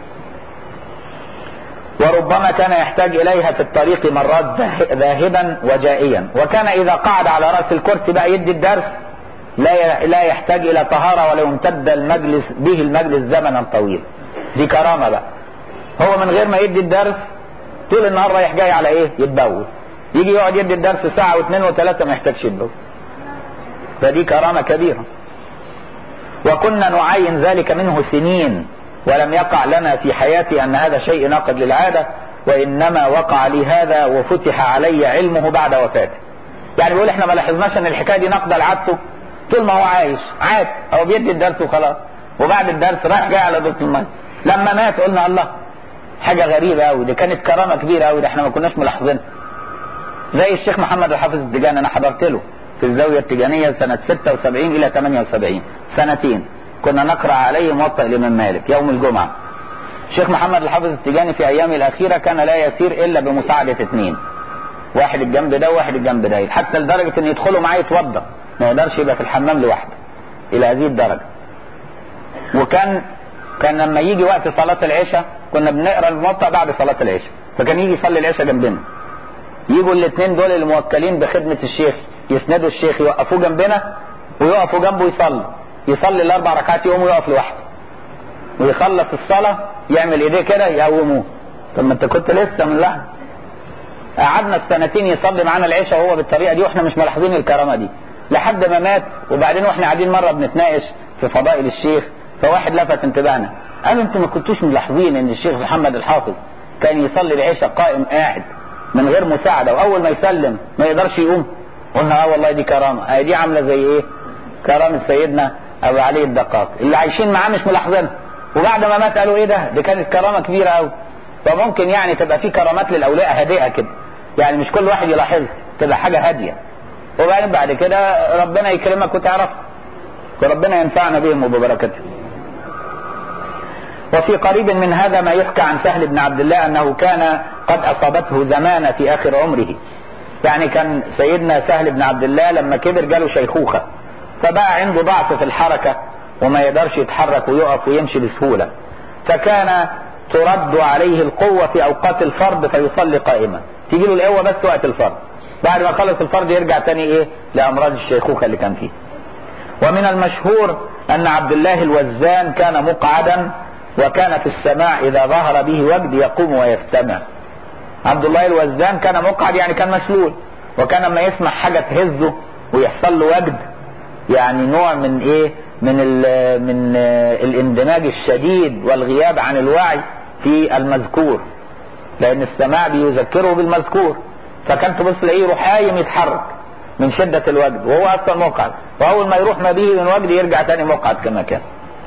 [SPEAKER 1] وربما كان يحتاج اليها في الطريق مرات ذاهبا وجائيا وكان اذا قعد على راس الكرسي بقى يدي الدرس لا لا يحتاج الى طهارة ولا يمتد المجلس به المجلس زمنا طويلا دي كرامة بقى هو من غير ما يدي الدرس طول النهار رايح جاي على ايه يتبول يجي يقعد يدي الدرس ساعة واثنين وثلاثة ما يحتاجش يتبول فدي كرامة كبيرة وكنا نعين ذلك منه سنين ولم يقع لنا في حياتي أن هذا شيء ناقض للعادة وإنما وقع لي هذا وفتح علي علمه بعد وفاته يعني بيقول احنا ما لاحظناش ان الحكاية دي ناقضة لعادته طول ما هو عايش عاد او بيدي الدرس وخلاص وبعد الدرس راح جاي على دكتور المية لما مات قلنا الله حاجة غريبة قوي دي كانت كرامة كبيرة قوي ده احنا ما كناش ملاحظينها زي الشيخ محمد الحافظ الدجاني انا حضرت له في الزاوية التجانية سنة 76 إلى 78 سنتين كنا نقرأ عليه موطأ الإمام مالك يوم الجمعة الشيخ محمد الحافظ التجاني في أيامه الأخيرة كان لا يسير إلا بمساعدة اثنين واحد الجنب ده وواحد الجنب ده حتى لدرجة إن يدخلوا معاه يتوضأ ما يقدرش يبقى في الحمام لوحده إلى هذه الدرجة وكان كان لما يجي وقت صلاة العشاء كنا بنقرا الموطأ بعد صلاة العشاء فكان يجي يصلي العشاء جنبنا يجوا الاثنين دول الموكلين بخدمة الشيخ يسندوا الشيخ يوقفوه جنبنا ويقفوا جنبه يصلي يصلي الاربع ركعات يقوم ويقف لوحده ويخلص الصلاة يعمل ايديه كده يقوموه طب ما انت كنت لسه من لحظة قعدنا السنتين يصلي معانا العشاء وهو بالطريقة دي واحنا مش ملاحظين الكرامة دي لحد ما مات وبعدين واحنا قاعدين مرة بنتناقش في فضائل الشيخ فواحد لفت انتباهنا قال انتوا ما كنتوش ملاحظين ان الشيخ محمد الحافظ كان يصلي العشاء قائم قاعد من غير مساعدة واول ما يسلم ما يقدرش يقوم قلنا اه والله دي كرامة هي دي عاملة زي ايه كرامة سيدنا ابو علي الدقاق اللي عايشين معاه مش ملاحظينها وبعد ما مات قالوا ايه ده دي كانت كرامة كبيرة قوي فممكن يعني تبقى في كرامات للاولياء هادئة كده يعني مش كل واحد يلاحظها تبقى حاجة هادية وبعدين بعد كده ربنا يكرمك وتعرف وربنا ينفعنا بهم وببركته وفي قريب من هذا ما يحكى عن سهل بن عبد الله انه كان قد اصابته زمانه في اخر عمره يعني كان سيدنا سهل بن عبد الله لما كبر جاله شيخوخه فبقى عنده ضعف في الحركه وما يقدرش يتحرك ويقف ويمشي بسهوله فكان ترد عليه القوه في اوقات الفرض فيصلي قائما تيجي له القوه بس وقت الفرض بعد ما خلص الفرض يرجع تاني ايه لامراض الشيخوخه اللي كان فيه ومن المشهور ان عبد الله الوزان كان مقعدا وكان في السماع اذا ظهر به وجد يقوم ويستمع عبد الله الوزان كان مقعد يعني كان مسلول وكان لما يسمع حاجه تهزه ويحصل له وجد يعني نوع من ايه من ال من الاندماج الشديد والغياب عن الوعي في المذكور لان السماع بيذكره بالمذكور فكان تبص تلاقيه يروح قايم يتحرك من شدة الوجد وهو اصلا مقعد واول ما يروح ما به من وجد يرجع تاني مقعد كما كان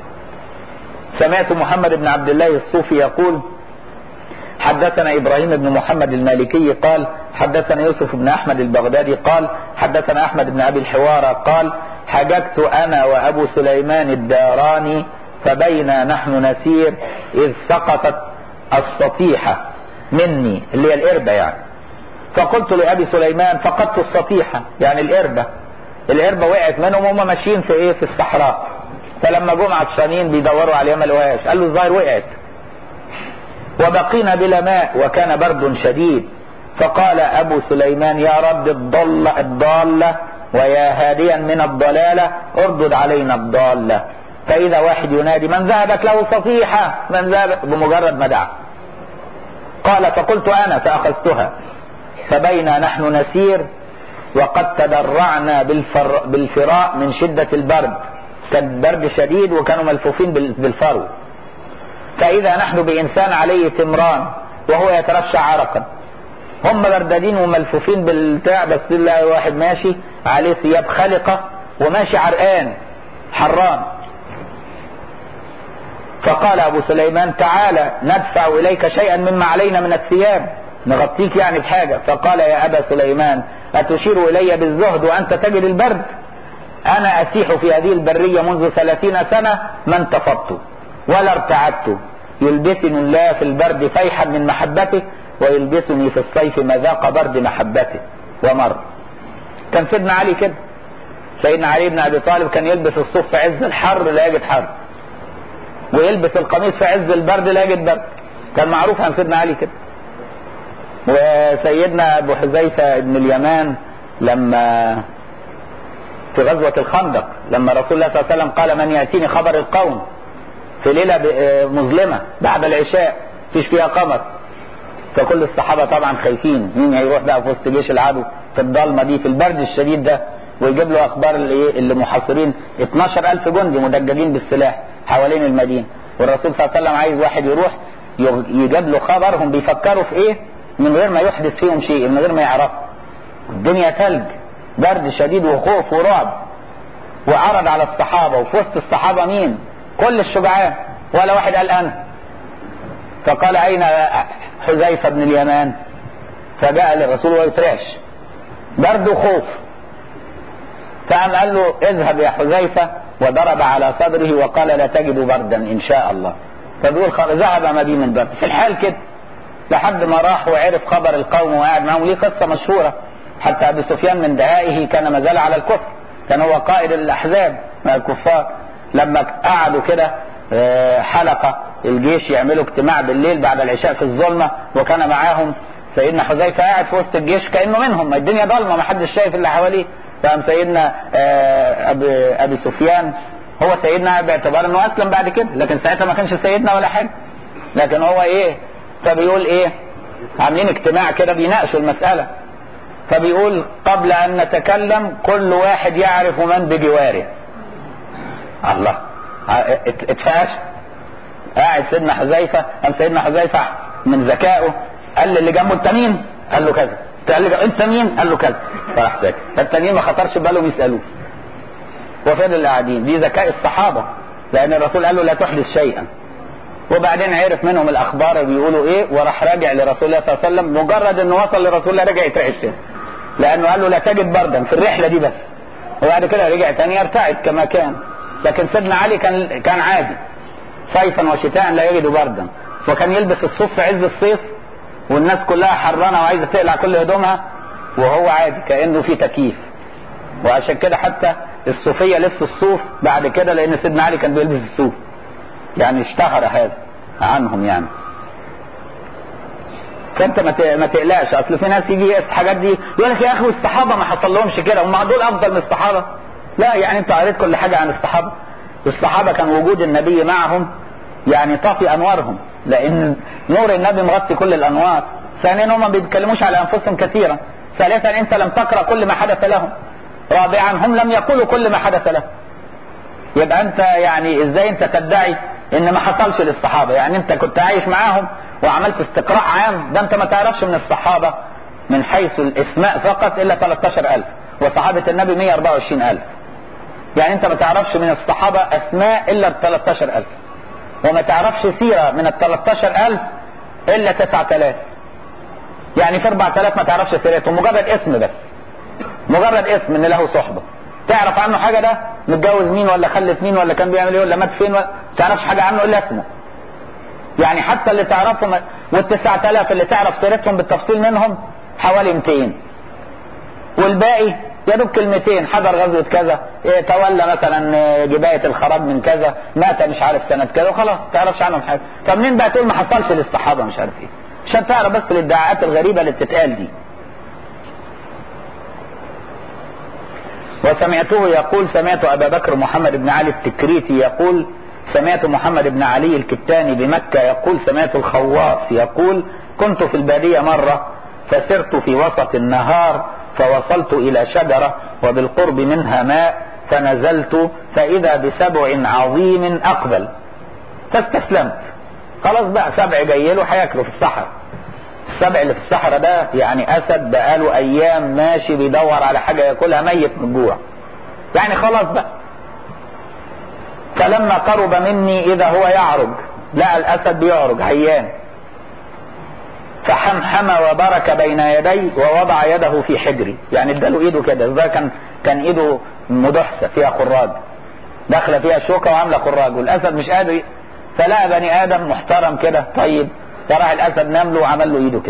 [SPEAKER 1] سمعت محمد بن عبد الله الصوفي يقول حدثنا ابراهيم بن محمد المالكي قال حدثنا يوسف بن احمد البغدادي قال حدثنا احمد بن ابي الحوارى قال حججت انا وابو سليمان الداراني فبينا نحن نسير اذ سقطت السطيحه مني اللي هي القربه يعني فقلت لابي سليمان فقدت السطيحه يعني القربه القربه وقعت منهم وهم ماشيين في ايه في الصحراء فلما جم عطشانين بيدوروا عليها ما لقوهاش قال له الظاهر وقعت وبقينا بلا ماء وكان برد شديد فقال ابو سليمان يا رب الضالة الضالة ويا هاديا من الضلالة اردد علينا الضالة فاذا واحد ينادي من ذهبت له صفيحة من ذهب بمجرد ما دعا قال فقلت انا فاخذتها فبينا نحن نسير وقد تدرعنا بالفر بالفراء من شدة البرد كان برد شديد وكانوا ملفوفين بالفرو فإذا نحن بإنسان عليه تمران وهو يترشح عرقا هم بردادين وملفوفين بالبتاع بس الله واحد ماشي عليه ثياب خلقة وماشي عرقان حران فقال أبو سليمان تعالى ندفع إليك شيئا مما علينا من الثياب نغطيك يعني بحاجة فقال يا أبا سليمان أتشير إلي بالزهد وأنت تجد البرد أنا أسيح في هذه البرية منذ ثلاثين سنة ما انتفضت ولا ارتعدت يلبسني الله في البرد فيحا من محبته ويلبسني في الصيف مذاق برد محبته ومر كان سيدنا علي كده سيدنا علي بن ابي طالب كان يلبس الصوف في عز الحر لا يجد حر ويلبس القميص في عز البرد لا يجد برد كان معروف عن سيدنا علي كده وسيدنا ابو حذيفه بن اليمان لما في غزوة الخندق لما رسول الله صلى الله عليه وسلم قال من يأتيني خبر القوم في ليلة مظلمة بعد العشاء فيش فيها قمر فكل الصحابة طبعا خايفين مين هيروح بقى في وسط جيش العدو في الضلمة دي في البرد الشديد ده ويجيب له اخبار اللي, اللي محاصرين 12 الف جندي مدججين بالسلاح حوالين المدينة والرسول صلى الله عليه وسلم عايز واحد يروح يجيب له خبرهم بيفكروا في ايه من غير ما يحدث فيهم شيء من غير ما يعرفوا الدنيا ثلج برد شديد وخوف ورعب وعرض على الصحابة وفي وسط الصحابة مين كل الشجعان ولا واحد قال انا فقال اين حذيفة بن اليمان فجاء للرسول ويترعش برد وخوف فقام قال له اذهب يا حذيفة وضرب على صدره وقال لا تجد بردا ان شاء الله فبيقول ذهب ما بي من برد في الحال كده لحد ما راح وعرف خبر القوم وقاعد معهم ليه قصة مشهورة حتى ابي سفيان من دهائه كان ما زال على الكفر كان هو قائد الاحزاب من الكفار لما قعدوا كده آه، حلقة الجيش يعملوا اجتماع بالليل بعد العشاء في الظلمة وكان معاهم سيدنا حذيفة قاعد في وسط الجيش كأنه منهم الدنيا ضلمة ما حدش شايف اللي حواليه فقام سيدنا آه، أبي, أبي سفيان هو سيدنا باعتبار انه اسلم بعد كده لكن ساعتها ما كانش سيدنا ولا حاجة لكن هو ايه فبيقول ايه عاملين اجتماع كده بيناقشوا المسألة فبيقول قبل ان نتكلم كل واحد يعرف من بجواره الله ات- اتفاش قاعد سيدنا حذيفه قام سيدنا حذيفه من ذكائه قال للي جنبه انت مين؟ قال له كذا قال له انت مين؟ قال له كذا فراح ساكت فالتانيين ما خطرش بالهم يسالوه وفضل قاعدين دي ذكاء الصحابه لان الرسول قال له لا تحدث شيئا وبعدين عرف منهم الاخبار بيقولوا ايه وراح راجع لرسول الله صلى الله عليه وسلم مجرد انه وصل لرسول الله رجع يترعش تاني لانه قال له لا تجد بردا في الرحله دي بس وبعد كده رجع تاني يرتعد كما كان لكن سيدنا علي كان كان عادي صيفا وشتاء لا يجد بردا وكان يلبس الصوف في عز الصيف والناس كلها حرانه وعايزه تقلع كل هدومها وهو عادي كانه في تكييف وعشان كده حتى الصوفيه لبس الصوف بعد كده لان سيدنا علي كان بيلبس الصوف يعني اشتهر هذا عنهم يعني فانت ما ت- ما تقلقش اصل في ناس يجي يقيس الحاجات دي يقول لك يا اخي والصحابه ما حصل لهمش كده هم دول افضل من الصحابه لا يعني انت قريت كل حاجه عن الصحابه الصحابه كان وجود النبي معهم يعني طافي انوارهم لان نور النبي مغطي كل الانوار ثانيا هم ما بيتكلموش على انفسهم كثيرا ثالثا انت لم تقرا كل ما حدث لهم رابعا هم لم يقولوا كل ما حدث لهم يبقى انت يعني ازاي انت تدعي ان ما حصلش للصحابه يعني انت كنت عايش معاهم وعملت استقراء عام ده انت ما تعرفش من الصحابه من حيث الاسماء فقط الا 13000 وصحابه النبي 124000 يعني انت ما تعرفش من الصحابه اسماء الا 13000 وما تعرفش سيره من ال 13000 الا 9000 يعني في 4000 ما تعرفش سيرتهم مجرد اسم بس مجرد اسم ان له صحبه تعرف عنه حاجه ده متجوز مين ولا خلف مين ولا كان بيعمل ايه ولا مات فين ولا تعرفش حاجه عنه الا اسمه يعني حتى اللي تعرفهم وال 9000 اللي تعرف سيرتهم بالتفصيل منهم حوالي 200 والباقي يا دوب كلمتين حضر غزوة كذا إيه تولى مثلا إيه جباية الخراج من كذا مات مش عارف سنة كذا وخلاص ما تعرفش عنهم حاجة فمنين بقى تقول ما حصلش للصحابة مش عارف ايه عشان تعرف بس الادعاءات الغريبة اللي بتتقال دي وسمعته يقول سمعت أبا بكر محمد بن علي التكريتي يقول سمعت محمد بن علي الكتاني بمكة يقول سمعت الخواص يقول كنت في البادية مرة فسرت في وسط النهار فوصلت إلى شجرة وبالقرب منها ماء فنزلت فإذا بسبع عظيم أقبل فاستسلمت خلاص بقى سبع جاي له هياكله في الصحراء السبع اللي في الصحراء ده يعني اسد بقاله ايام ماشي بيدور على حاجه ياكلها ميت من الجوع يعني خلاص بقى فلما قرب مني اذا هو يعرج لقى الاسد بيعرج عيان فحمحم وبرك بين يدي ووضع يده في حجري يعني اداله ايده كده ده كان كان ايده مدحسه فيها خراج داخله فيها شوكه وعامله خراج والاسد مش قادر ي- فلقى بني ادم محترم كده طيب فراح الاسد نام له وعمل له ايده كده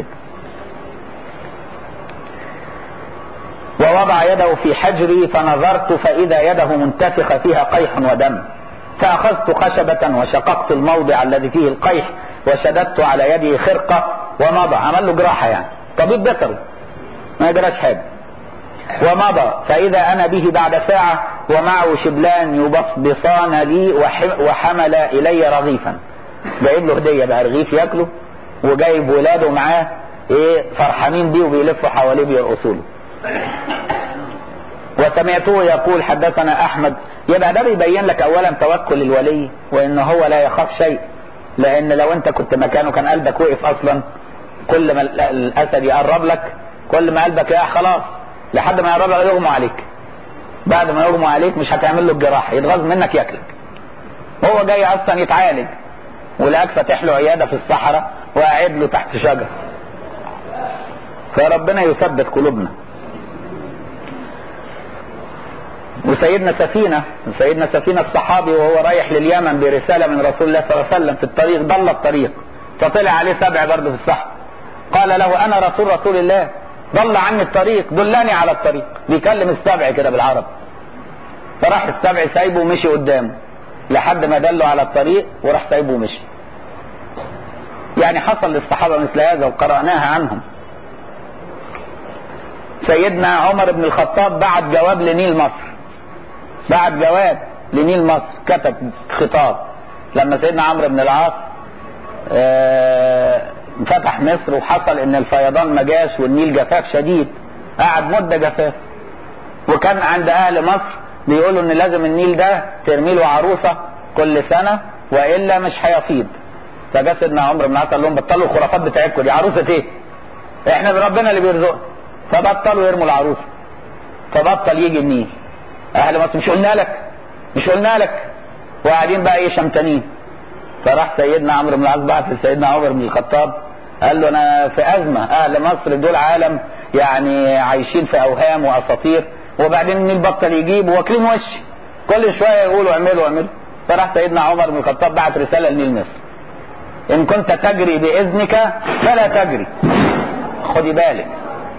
[SPEAKER 1] ووضع يده في حجري فنظرت فاذا يده منتفخه فيها قيح ودم فاخذت خشبه وشققت الموضع الذي فيه القيح وشددت على يده خرقه ومضى عمل له جراحه يعني طبيب بيطري ما يجراش حاجه ومضى فإذا أنا به بعد ساعة ومعه شبلان يبصبصان لي وح- وحمل إلي رغيفا جايب له هدية بقى رغيف ياكله وجايب ولاده معاه ايه فرحانين بيه وبيلفوا حواليه بيرقصوا له وسمعته يقول حدثنا احمد يبقى ده بيبين لك اولا توكل الولي وان هو لا يخاف شيء لان لو انت كنت مكانه كان قلبك وقف اصلا كل ما ال- الاسد يقرب لك كل ما قلبك يقع خلاص لحد ما يقرب لك يغمى عليك بعد ما يغمى عليك مش هتعمل له الجراحه يتغاظ منك ياكلك هو جاي اصلا يتعالج ولقاك فاتح له عياده في الصحراء وقاعد له تحت شجر فربنا يثبت قلوبنا وسيدنا سفينة سيدنا سفينة الصحابي وهو رايح لليمن برسالة من رسول الله صلى الله عليه وسلم في الطريق ضل الطريق فطلع عليه سبع برضه في الصحراء قال له أنا رسول رسول الله ضل عني الطريق دلني على الطريق بيكلم السبع كده بالعربي فراح السبع سايبه ومشي قدامه لحد ما دله على الطريق وراح سايبه ومشي يعني حصل للصحابة مثل هذا وقرأناها عنهم سيدنا عمر بن الخطاب بعت جواب لنيل مصر بعت جواب لنيل مصر كتب خطاب لما سيدنا عمرو بن العاص اه فتح مصر وحصل ان الفيضان ما جاش والنيل جفاف شديد قعد مدة جفاف وكان عند اهل مصر بيقولوا ان لازم النيل ده ترمي له عروسة كل سنة والا مش هيفيض فجاء سيدنا عمرو بن العاص قال لهم بطلوا الخرافات بتاعتكم دي عروسة ايه؟ احنا ربنا اللي بيرزقنا فبطلوا يرموا العروسة فبطل يجي النيل اهل مصر مش قلنا لك مش قلنا لك وقاعدين بقى ايه شمتانين فراح سيدنا عمرو بن العاص بعت لسيدنا عمر بن الخطاب قال له انا في ازمه اهل مصر دول عالم يعني عايشين في اوهام واساطير وبعدين النيل بطل يجيب واكلين وشي كل شويه يقولوا اعملوا اعملوا فراح سيدنا عمر بن الخطاب بعت رساله لنيل مصر ان كنت تجري باذنك فلا تجري خدي بالك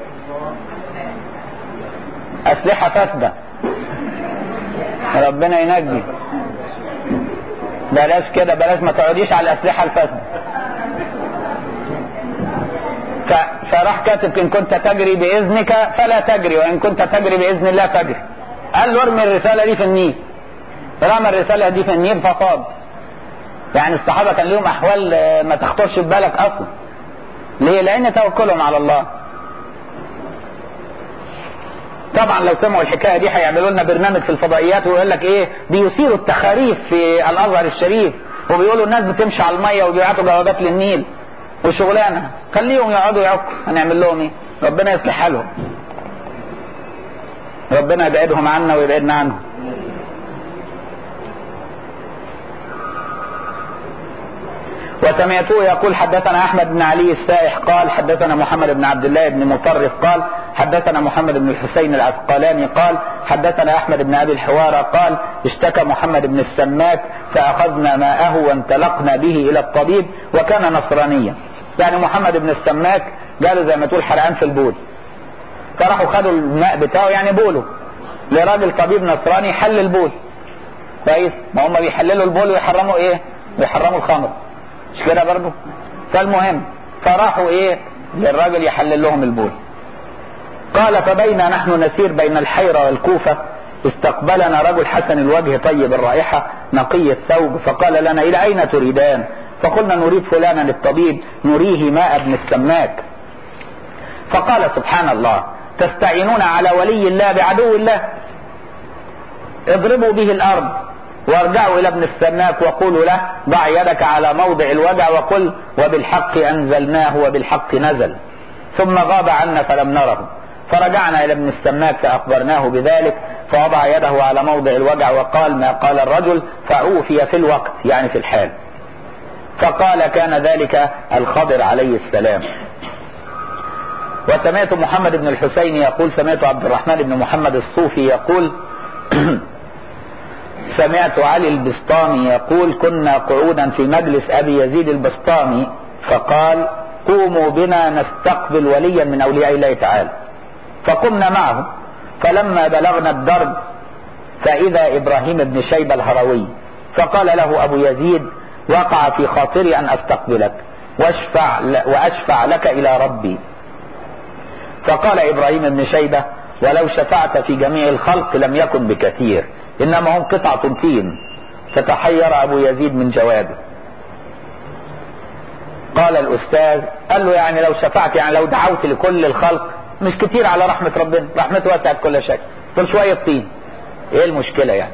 [SPEAKER 1] اسلحه فاسده ربنا ينجي بلاش كده بلاش ما تقعديش على الاسلحه الفاسده فراح كاتب ان كنت تجري باذنك فلا تجري وان كنت تجري باذن الله تجري قال له ارمي الرساله دي في النيل رمى الرساله دي في النيل ففاض يعني الصحابه كان لهم احوال ما تخطرش في بالك اصلا ليه لان توكلهم على الله طبعا لو سمعوا الحكايه دي هيعملوا لنا برنامج في الفضائيات ويقول لك ايه بيثيروا التخاريف في الازهر الشريف وبيقولوا الناس بتمشي على الميه وبيبعتوا جوابات للنيل وشغلانه خليهم يقعدوا يعكوا هنعمل لهم ايه ربنا يصلح حالهم ربنا يبعدهم عنا ويبعدنا عنهم وسمعته يقول حدثنا احمد بن علي السائح قال حدثنا محمد بن عبد الله بن مطرف قال حدثنا محمد بن الحسين العسقلاني قال حدثنا احمد بن ابي الحوارى قال اشتكى محمد بن السماك فاخذنا ماءه وانطلقنا به الى الطبيب وكان نصرانيا يعني محمد بن السماك جاله زي ما تقول حرقان في البول فراحوا خدوا الماء بتاعه يعني بوله لراجل طبيب نصراني حل البول كويس ما هم بيحللوا البول ويحرموا ايه بيحرموا الخمر مش كده برضه فالمهم فراحوا ايه للراجل يحلل لهم البول قال فبينا نحن نسير بين الحيرة والكوفة استقبلنا رجل حسن الوجه طيب الرائحة نقي الثوب فقال لنا إلى أين تريدان فقلنا نريد فلانا للطبيب نريه ماء ابن السماك فقال سبحان الله تستعينون على ولي الله بعدو الله اضربوا به الأرض وارجعوا إلى ابن السماك وقولوا له ضع يدك على موضع الوجع وقل وبالحق أنزلناه وبالحق نزل ثم غاب عنا فلم نره فرجعنا إلى ابن السماك فأخبرناه بذلك فوضع يده على موضع الوجع وقال ما قال الرجل فعوفي في الوقت يعني في الحال فقال كان ذلك الخضر عليه السلام وسمعت محمد بن الحسين يقول سمعت عبد الرحمن بن محمد الصوفي يقول سمعت علي البسطامي يقول كنا قعودا في مجلس ابي يزيد البسطامي فقال قوموا بنا نستقبل وليا من اولياء الله تعالى فقمنا معه فلما بلغنا الدرب فاذا ابراهيم بن شيبه الهروي فقال له ابو يزيد وقع في خاطري ان استقبلك واشفع واشفع لك الى ربي فقال ابراهيم بن شيبه ولو شفعت في جميع الخلق لم يكن بكثير انما هم قطعة طين فتحير ابو يزيد من جوابه قال الاستاذ قال له يعني لو شفعت يعني لو دعوت لكل الخلق مش كتير على رحمة ربنا رحمته وسعت كل شيء قل شوية طين ايه المشكلة يعني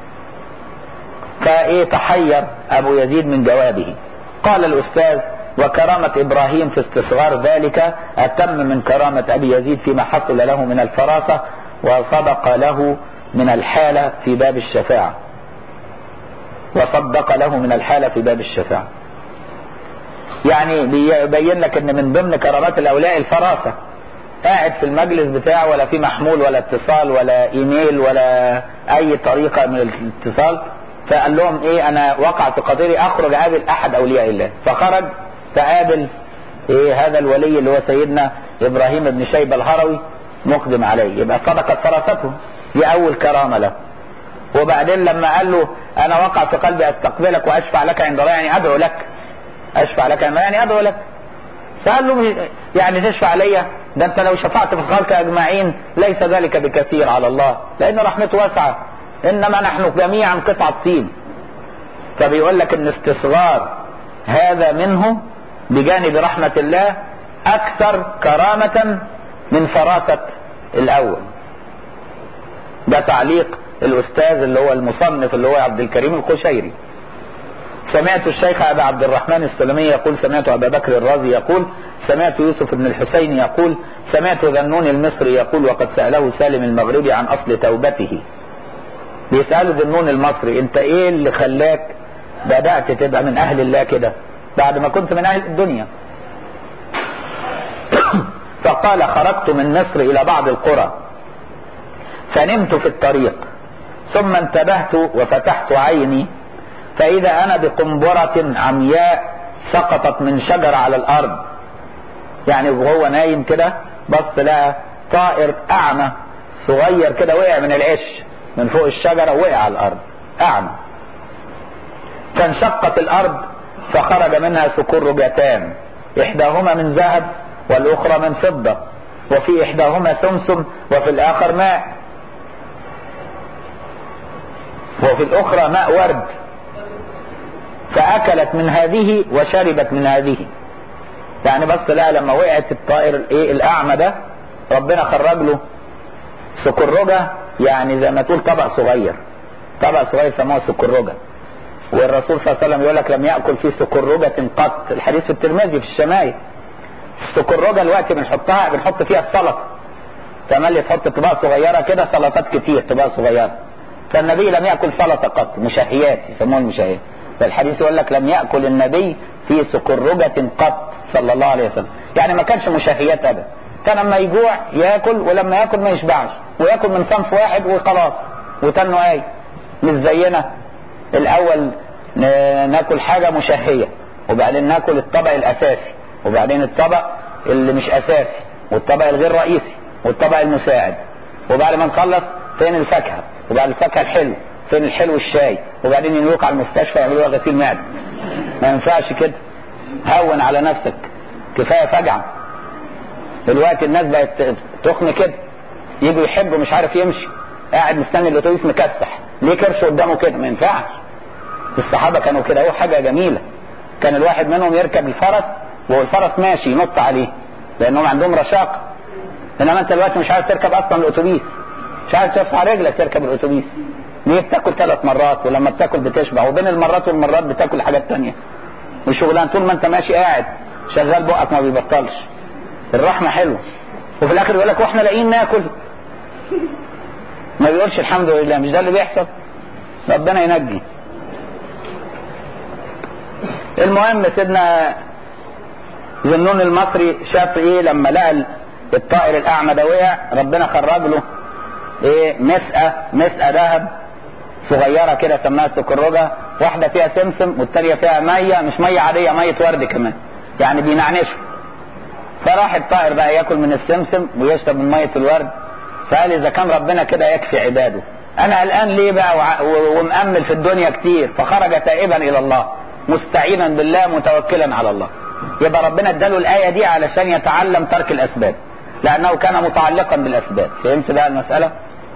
[SPEAKER 1] فايه تحير ابو يزيد من جوابه قال الاستاذ وكرامة ابراهيم في استصغار ذلك اتم من كرامة ابي يزيد فيما حصل له من الفراسة وصدق له من الحالة في باب الشفاعة وصدق له من الحالة في باب الشفاعة يعني بيبين لك ان من ضمن كرامات الاولياء الفراسة قاعد في المجلس بتاعه ولا في محمول ولا اتصال ولا ايميل ولا اي طريقة من الاتصال فقال لهم ايه انا وقع في قدري اخرج اقابل احد اولياء الله فخرج فقابل ايه هذا الولي اللي هو سيدنا ابراهيم بن شيبة الهروي مقدم عليه يبقى صدقت فراسته دي اول كرامة له وبعدين لما قال له انا وقع في قلبي استقبلك واشفع لك عند الله يعني ادعو لك اشفع لك عند الله يعني ادعو لك فقال له يعني تشفع ليا ده انت لو شفعت في الخلق اجمعين ليس ذلك بكثير على الله لان رحمته واسعه انما نحن جميعا قطعه طين فبيقول لك ان استصغار هذا منه بجانب رحمه الله اكثر كرامه من فراسه الاول ده تعليق الاستاذ اللي هو المصنف اللي هو عبد الكريم القشيري سمعت الشيخ ابا عبد الرحمن السلمي يقول سمعت ابا بكر الرازي يقول سمعت يوسف بن الحسين يقول سمعت ذنون المصري يقول وقد ساله سالم المغربي عن اصل توبته بيساله ذنون المصري انت ايه اللي خلاك بدات تبقى من اهل الله كده بعد ما كنت من اهل الدنيا فقال خرجت من مصر الى بعض القرى فنمت في الطريق ثم انتبهت وفتحت عيني فإذا أنا بقنبرة عمياء سقطت من شجرة على الأرض يعني وهو نايم كده بص لقى طائر أعمى صغير كده وقع من العش من فوق الشجرة وقع على الأرض أعمى فانشقت الأرض فخرج منها سكرجتان إحداهما من ذهب والأخرى من فضة وفي إحداهما سمسم وفي الآخر ماء وفي الأخرى ماء ورد فأكلت من هذه وشربت من هذه يعني بس لا لما وقعت الطائر الايه الأعمى ده ربنا خرج له سكرجة يعني زي ما تقول طبق صغير طبق صغير سموه سكرجة والرسول صلى الله عليه وسلم يقول لك لم يأكل في سكرجة قط الحديث في الترمذي في الشمايل السكرجة الوقت بنحطها بنحط فيها السلطة تملي تحط طباق صغيرة كده سلطات كتير طباق صغيرة فالنبي لم يأكل سلطة قط مشهيات يسموها المشهيات فالحديث يقول لك لم يأكل النبي في سكرجة قط صلى الله عليه وسلم يعني ما كانش مشهيات أبدا كان لما يجوع ياكل ولما ياكل ما يشبعش وياكل من صنف واحد وخلاص وتنه ايه مش زينا الاول ناكل حاجة مشهية وبعدين ناكل الطبق الاساسي وبعدين الطبق اللي مش اساسي والطبق الغير رئيسي والطبق المساعد وبعد ما نخلص فين الفاكهة وبعد الفاكهة الحلو فين الحلو الشاي وبعدين ينوق على المستشفى يعملوا غسيل معده ما ينفعش كده هون على نفسك كفايه فجعه دلوقتي الناس بقت تخن كده يجوا يحبوا مش عارف يمشي قاعد مستني الاتوبيس مكسح ليه كرش قدامه كده ما ينفعش الصحابه كانوا كده هو حاجه جميله كان الواحد منهم يركب الفرس وهو الفرس ماشي ينط عليه لانهم عندهم رشاقه انما انت دلوقتي مش عارف تركب اصلا الاتوبيس مش عارف ترفع رجلك تركب الاتوبيس ليه بتاكل ثلاث مرات ولما بتاكل بتشبع وبين المرات والمرات بتاكل حاجات تانية وشغلان طول ما انت ماشي قاعد شغال بقك ما بيبطلش الرحمة حلوة وفي الاخر يقول لك واحنا لاقيين ناكل ما بيقولش الحمد لله مش ده اللي بيحصل ربنا ينجي المهم سيدنا ذنون المصري شاف ايه لما لقى الطائر الاعمى ده وقع ربنا خرج له ايه مسقه مسقه ذهب صغيره كده سماها سكرجه واحده فيها سمسم والتانيه فيها ميه مش ميه عاديه ميه ورد كمان يعني بينعنشوا فراح الطائر بقى ياكل من السمسم ويشرب من ميه الورد فقال اذا كان ربنا كده يكفي عباده انا قلقان ليه بقى ومأمل في الدنيا كتير فخرج تائبا الى الله مستعينا بالله متوكلا على الله يبقى ربنا اداله الايه دي علشان يتعلم ترك الاسباب لانه كان متعلقا بالاسباب فهمت بقى المساله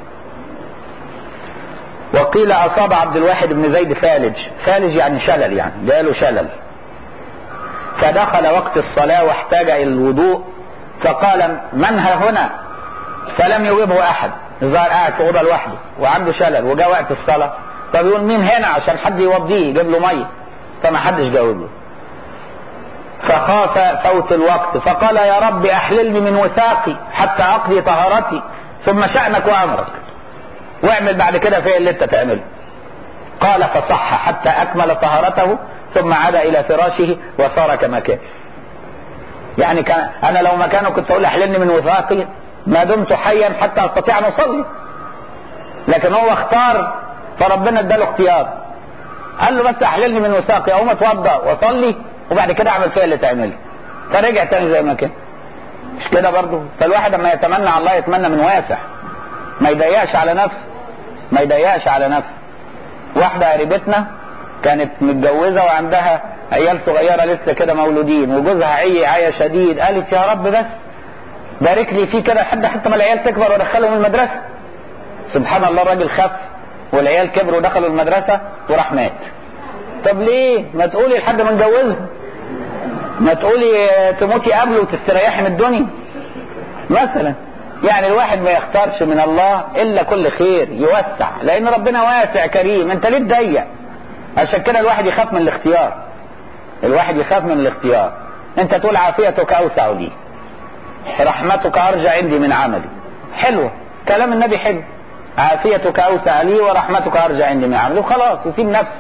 [SPEAKER 1] وقيل اصاب عبد الواحد بن زيد فالج فالج يعني شلل يعني جاله شلل فدخل وقت الصلاة واحتاج الى الوضوء فقال من ها هنا فلم يجبه احد الظاهر قاعد في اوضه لوحده وعنده شلل وجاء وقت الصلاة فبيقول مين هنا عشان حد يوضيه يجيب له ميه فما حدش جاوب له فخاف فوت الوقت فقال يا رب احللني من وثاقي حتى اقضي طهارتي ثم شأنك وامرك واعمل بعد كده فيه اللي انت تعمله قال فصح حتى اكمل طهارته ثم عاد الى فراشه وصار كما كان يعني كان انا لو مكانه كنت اقول احللني من وثاقي ما دمت حيا حتى استطيع ان اصلي لكن هو اختار فربنا اداله اختيار قال له بس احللني من وثاقي اقوم اتوضا واصلي وبعد كده اعمل فيها اللي تعمله فرجع تاني زي ما كان مش كده برضه فالواحد لما يتمنى على الله يتمنى من واسع ما يضيقش على نفسه ما يضيقش على نفسه واحدة قريبتنا كانت متجوزة وعندها عيال صغيرة لسه كده مولودين وجوزها عي عيا شديد قالت يا رب بس بارك لي فيه كده لحد حتى ما العيال تكبر وادخلهم المدرسة سبحان الله الراجل خف والعيال كبروا ودخلوا المدرسة وراح مات طب ليه ما تقولي لحد ما نجوزهم ما تقولي تموتي قبله وتستريحي من الدنيا مثلا يعني الواحد ما يختارش من الله الا كل خير يوسع لان ربنا واسع كريم انت ليه تضيق عشان كده الواحد يخاف من الاختيار الواحد يخاف من الاختيار انت تقول عافيتك اوسع لي رحمتك ارجى عندي من عملي حلو كلام النبي حلو عافيتك اوسع لي ورحمتك ارجى عندي من عملي وخلاص وسيب نفسه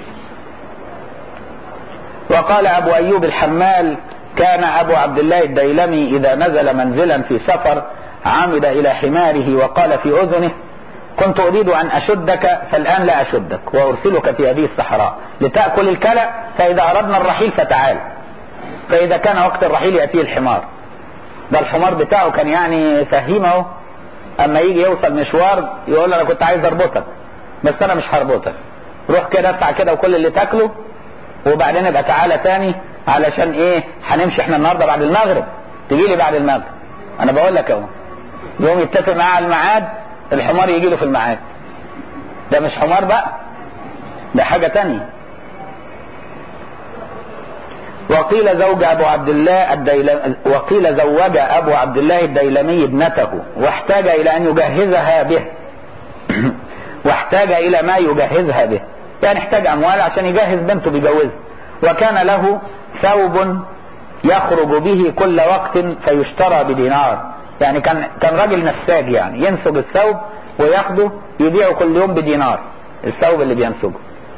[SPEAKER 1] وقال ابو ايوب الحمال كان ابو عبد الله الديلمي اذا نزل منزلا في سفر عمد الى حماره وقال في اذنه كنت اريد ان اشدك فالان لا اشدك وارسلك في هذه الصحراء لتاكل الكلى فاذا اردنا الرحيل فتعال فاذا كان وقت الرحيل ياتيه الحمار ده الحمار بتاعه كان يعني فهيم اهو اما يجي يوصل مشوار يقول انا كنت عايز اربطك بس انا مش هربطك روح كده ادفع كده وكل اللي تاكله وبعدين ابقى تعالى تاني علشان ايه هنمشي احنا النهارده بعد المغرب تجي لي بعد المغرب انا بقول لك اهو يوم يتفق معاه على الميعاد الحمار يجي له في الميعاد ده مش حمار بقى ده حاجة تانية وقيل زوج ابو عبد الله الديلمي وقيل زوج ابو عبد الله الديلمي ابنته واحتاج الى ان يجهزها به واحتاج الى ما يجهزها به يعني احتاج اموال عشان يجهز بنته بيجوزها وكان له ثوب يخرج به كل وقت فيشترى بدينار يعني كان كان راجل نساج يعني ينسج الثوب وياخده يبيعه كل يوم بدينار الثوب اللي بينسجه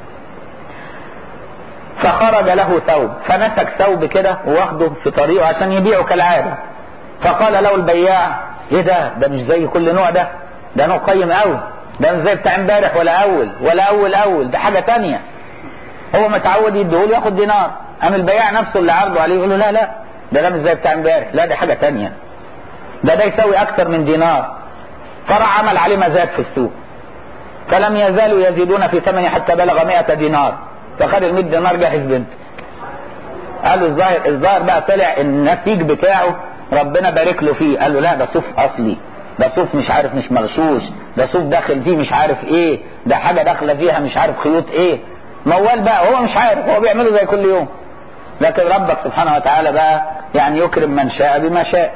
[SPEAKER 1] فخرج له ثوب فنسك ثوب كده واخده في طريقه عشان يبيعه كالعاده فقال له البياع ايه ده ده مش زي كل نوع ده ده نوع قيم قوي ده مش زي بتاع امبارح ولا اول ولا اول اول ده حاجه تانية هو متعود يديهوله ياخد دينار قام البياع نفسه اللي عرضه عليه يقول له لا لا ده ده مش زي بتاع امبارح لا ده حاجه تانية ده ده يساوي اكثر من دينار فراح عمل عليه مزاد في السوق فلم يزالوا يزيدون في ثمنه حتى بلغ 100 دينار فخد ال 100 دينار جهز بنته قال له الظاهر الظاهر بقى طلع النسيج بتاعه ربنا بارك له فيه قال له لا ده صوف اصلي ده صوف مش عارف مش مغشوش ده صوف داخل فيه مش عارف ايه ده حاجه داخله فيها مش عارف خيوط ايه موال بقى هو مش عارف هو بيعمله زي كل يوم لكن ربك سبحانه وتعالى بقى يعني يكرم من شاء بما شاء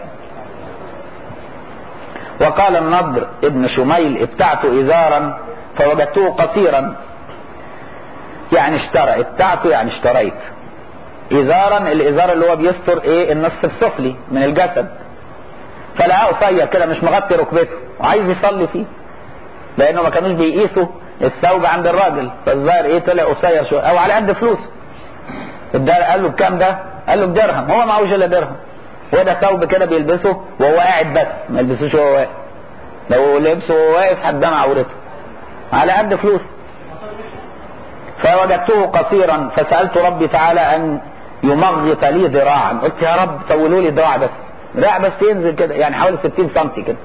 [SPEAKER 1] وقال النضر ابن شميل ابتعت ازارا فوجدته قصيرا يعني اشترى ابتعته يعني اشتريت ازارا الازار اللي هو بيستر ايه النصف السفلي من الجسد فلقاه قصير كده مش مغطي ركبته وعايز يصلي فيه لانه ما كانوش بيقيسوا الثوب عند الراجل فالظاهر ايه طلع قصير شويه او على قد فلوسه قال له بكام ده؟ قال له بدرهم هو معهوش الا درهم وده ثوب كده بيلبسه وهو قاعد بس ما يلبسوش وهو واقف لو لبسه وهو واقف هتبان عورته على قد فلوس فوجدته قصيرا فسألت ربي تعالى أن يمغط لي ذراعا قلت يا رب طولوا لي ذراع بس ذراع بس ينزل كده يعني حوالي 60 سم كده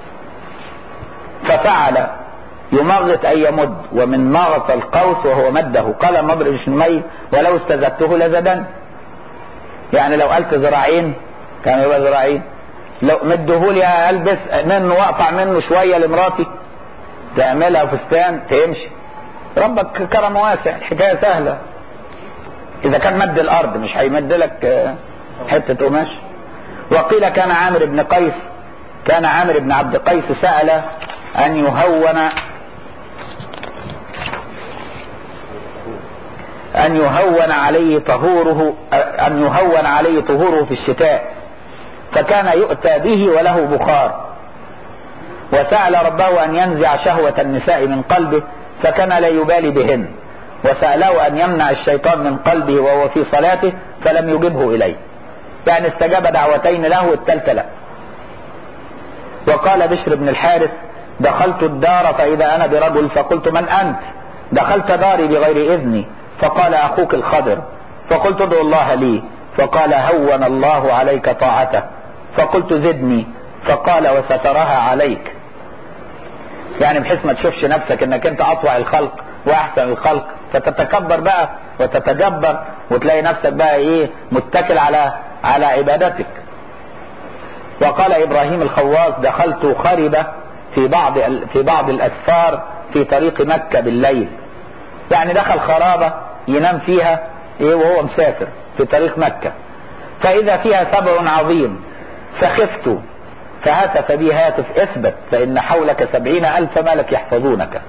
[SPEAKER 1] ففعل يمغط أي يمد ومن مغط القوس وهو مده قال مضرب شمي ولو استزدته لزدن يعني لو قلت ذراعين كان يبقى ذراعين لو مدهولي البس منه واقطع منه شويه لمراتي تعملها فستان تمشي ربك كرم واسع الحكايه سهله اذا كان مد الارض مش هيمد لك حته قماش وقيل كان عامر بن قيس كان عامر بن عبد قيس سأل أن يهون أن يهون عليه طهوره أن يهون عليه طهوره في الشتاء فكان يؤتى به وله بخار وسأل ربه أن ينزع شهوة النساء من قلبه فكان لا يبالي بهن وسأله أن يمنع الشيطان من قلبه وهو في صلاته فلم يجبه إليه يعني استجاب دعوتين له والثالثة لا وقال بشر بن الحارث دخلت الدار فإذا أنا برجل فقلت من أنت دخلت داري بغير إذني فقال أخوك الخضر فقلت ادعو الله لي فقال هون الله عليك طاعته فقلت زدني فقال وسترها عليك يعني بحيث ما تشوفش نفسك انك انت اطوع الخلق واحسن الخلق فتتكبر بقى وتتجبر وتلاقي نفسك بقى ايه متكل على على عبادتك وقال ابراهيم الخواص دخلت خربة في بعض في بعض الاسفار في طريق مكة بالليل يعني دخل خرابة ينام فيها ايه وهو مسافر في طريق مكة فاذا فيها سبع عظيم فخفت فهتف بي هاتف اثبت فان حولك سبعين الف ملك يحفظونك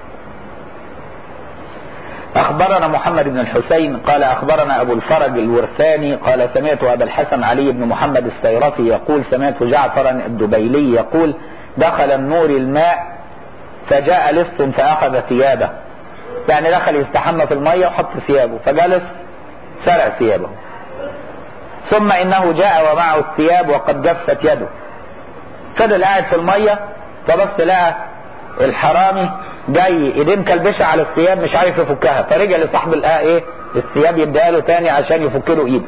[SPEAKER 1] اخبرنا محمد بن الحسين قال اخبرنا ابو الفرج الورثاني قال سمعت ابا الحسن علي بن محمد السيرفي يقول سمعت جعفرا الدبيلي يقول دخل النور الماء فجاء لص فاخذ ثيابه يعني دخل يستحمى في الميه وحط ثيابه فجلس سرع ثيابه ثم انه جاء ومعه الثياب وقد جفت يده فضل قاعد في الميه فبص لقى الحرامي جاي ايدين كلبشه على الثياب مش عارف يفكها فرجع لصاحب الآه ايه الثياب يديها له تاني عشان يفك له ايده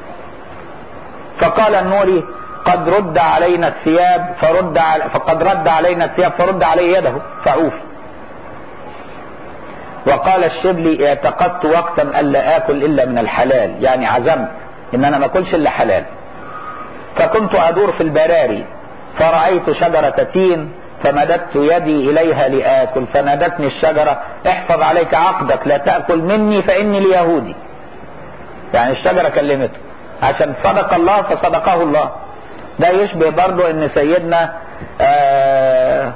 [SPEAKER 1] فقال النوري قد رد علينا الثياب فرد على فقد رد علينا الثياب فرد عليه يده فعوف وقال الشبلي اعتقدت وقتا الا اكل الا من الحلال يعني عزمت ان انا ما اكلش الا حلال فكنت ادور في البراري فرأيت شجرة تين فمددت يدي إليها لآكل فنادتني الشجرة احفظ عليك عقدك لا تأكل مني فإني ليهودي يعني الشجرة كلمته عشان صدق الله فصدقه الله ده يشبه برضو ان سيدنا آه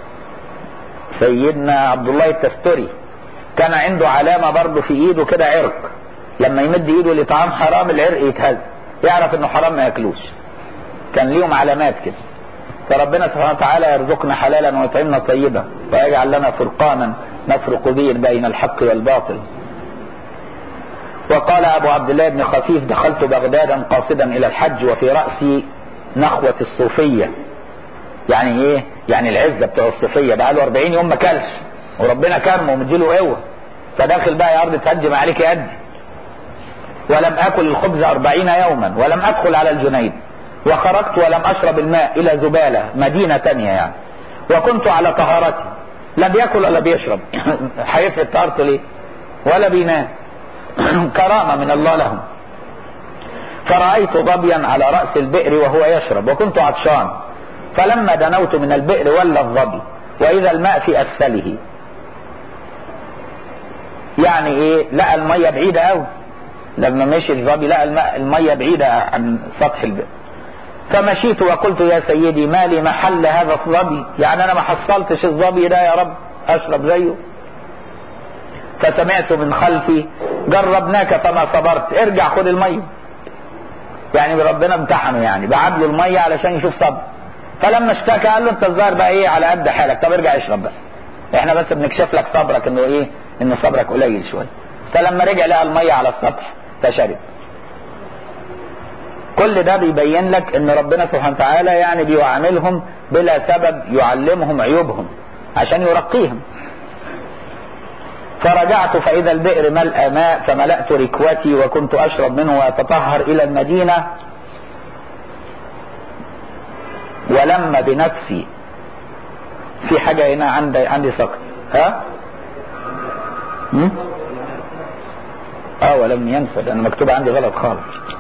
[SPEAKER 1] سيدنا عبد الله التستري كان عنده علامة برضو في ايده كده عرق لما يمد ايده لطعام حرام العرق يتهز يعرف انه حرام ما ياكلوش كان ليهم علامات كده فربنا سبحانه وتعالى يرزقنا حلالا ويطعمنا طيبا ويجعل لنا فرقانا نفرق به بين الحق والباطل وقال ابو عبد الله بن خفيف دخلت بغدادا قاصدا الى الحج وفي راسي نخوة الصوفية يعني ايه يعني العزة بتوع الصوفية بقى له 40 يوم ما كلش وربنا كرمه ومديله قوة فداخل بقى يا ارض تهجم عليك يدي ولم اكل الخبز أربعين يوما ولم ادخل على الجنيد وخرجت ولم اشرب الماء الى زبالة مدينة تانية يعني وكنت على طهارتي لا بياكل ولا بيشرب هيفرد طهارته ليه ولا بينام كرامة من الله لهم فرأيت ظبيا على رأس البئر وهو يشرب وكنت عطشان فلما دنوت من البئر ولى الظبي وإذا الماء في أسفله يعني إيه لقى المية بعيدة أوي لما مشي الظبي لقى الماء المية بعيدة عن سطح البئر فمشيت وقلت يا سيدي ما لي محل هذا الظبي يعني أنا ما حصلتش الظبي ده يا رب أشرب زيه فسمعت من خلفي جربناك فما صبرت ارجع خد الميه يعني ربنا امتحنه يعني بعد له الميه علشان يشوف صبر فلما اشتكى قال له انت الظاهر بقى ايه على قد حالك طب ارجع اشرب بقى احنا بس بنكشف لك صبرك انه ايه ان صبرك قليل شويه فلما رجع لقى الميه على السطح فشرب كل ده بيبين لك ان ربنا سبحانه وتعالى يعني بيعاملهم بلا سبب يعلمهم عيوبهم عشان يرقيهم فرجعت فإذا البئر ملأ ماء فملأت ركوتي وكنت أشرب منه وأتطهر إلى المدينة ولما بنفسي في حاجة هنا عندي عندي سقط ها؟ م? اه ولم ينفد انا مكتوب عندي غلط خالص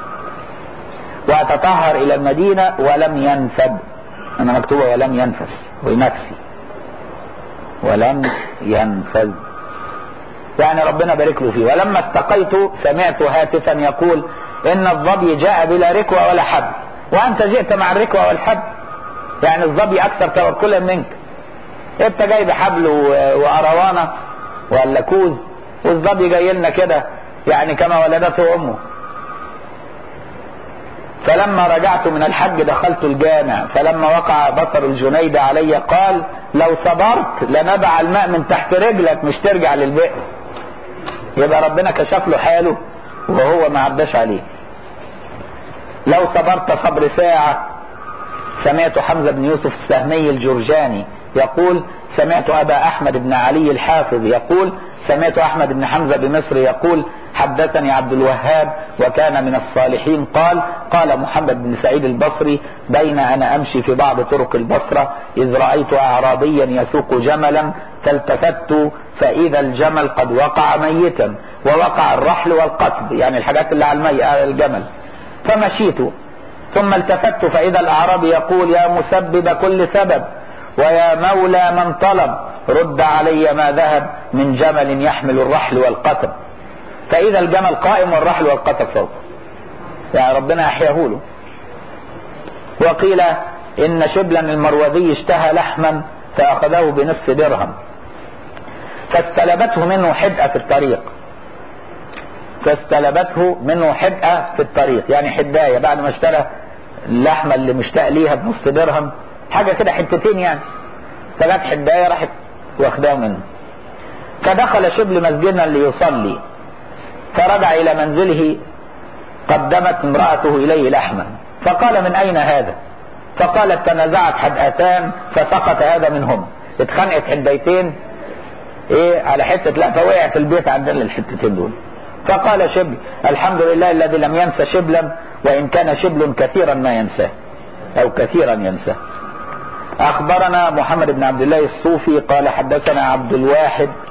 [SPEAKER 1] واتطهر الى المدينة ولم ينفد انا مكتوبة ولم ينفس ونفسي ولم ينفذ يعني ربنا بارك له فيه ولما استقيت سمعت هاتفا يقول ان الظبي جاء بلا ركوة ولا حد وانت جئت مع الركوة والحد يعني الظبي اكثر توكلا منك انت جاي بحبل واروانة ولا كوز والظبي جاي لنا كده يعني كما ولدته امه فلما رجعت من الحج دخلت الجامع فلما وقع بصر الجنيد علي قال لو صبرت لنبع الماء من تحت رجلك مش ترجع للبئر يبقى ربنا كشف له حاله وهو ما عداش عليه لو صبرت صبر ساعة سمعت حمزة بن يوسف السهمي الجرجاني يقول سمعت أبا أحمد بن علي الحافظ يقول سمعت أحمد بن حمزة بمصر يقول حدثني عبد الوهاب وكان من الصالحين قال قال محمد بن سعيد البصري بين أنا أمشي في بعض طرق البصرة إذ رأيت أعرابيا يسوق جملا فالتفت فإذا الجمل قد وقع ميتا ووقع الرحل والقتب يعني الحاجات اللي على المي على الجمل فمشيت ثم التفت فإذا الأعرابي يقول يا مسبب كل سبب ويا مولى من طلب رد علي ما ذهب من جمل يحمل الرحل والقتب فإذا الجمل قائم والرحل والقتب فوق يعني ربنا أحياه له وقيل إن شبلا المروذي اشتهى لحما فأخذه بنصف درهم فاستلبته منه حدأة في الطريق فاستلبته منه حدأة في الطريق يعني حداية بعد ما اشترى اللحمة اللي مشتاق ليها بنص درهم حاجة كده حتتين يعني فجت حداية راحت واخداه منه فدخل شبل مسجدنا ليصلي فرجع إلى منزله قدمت امرأته إليه لحما فقال من أين هذا فقالت تنازعت حدأتان فسقط هذا منهم اتخنقت حديتين ايه على حتة لا فوقع في البيت عندنا الحتتين دول فقال شبل الحمد لله الذي لم ينس شبلا وإن كان شبل كثيرا ما ينساه أو كثيرا ينساه أخبرنا محمد بن عبد الله الصوفي قال حدثنا عبد الواحد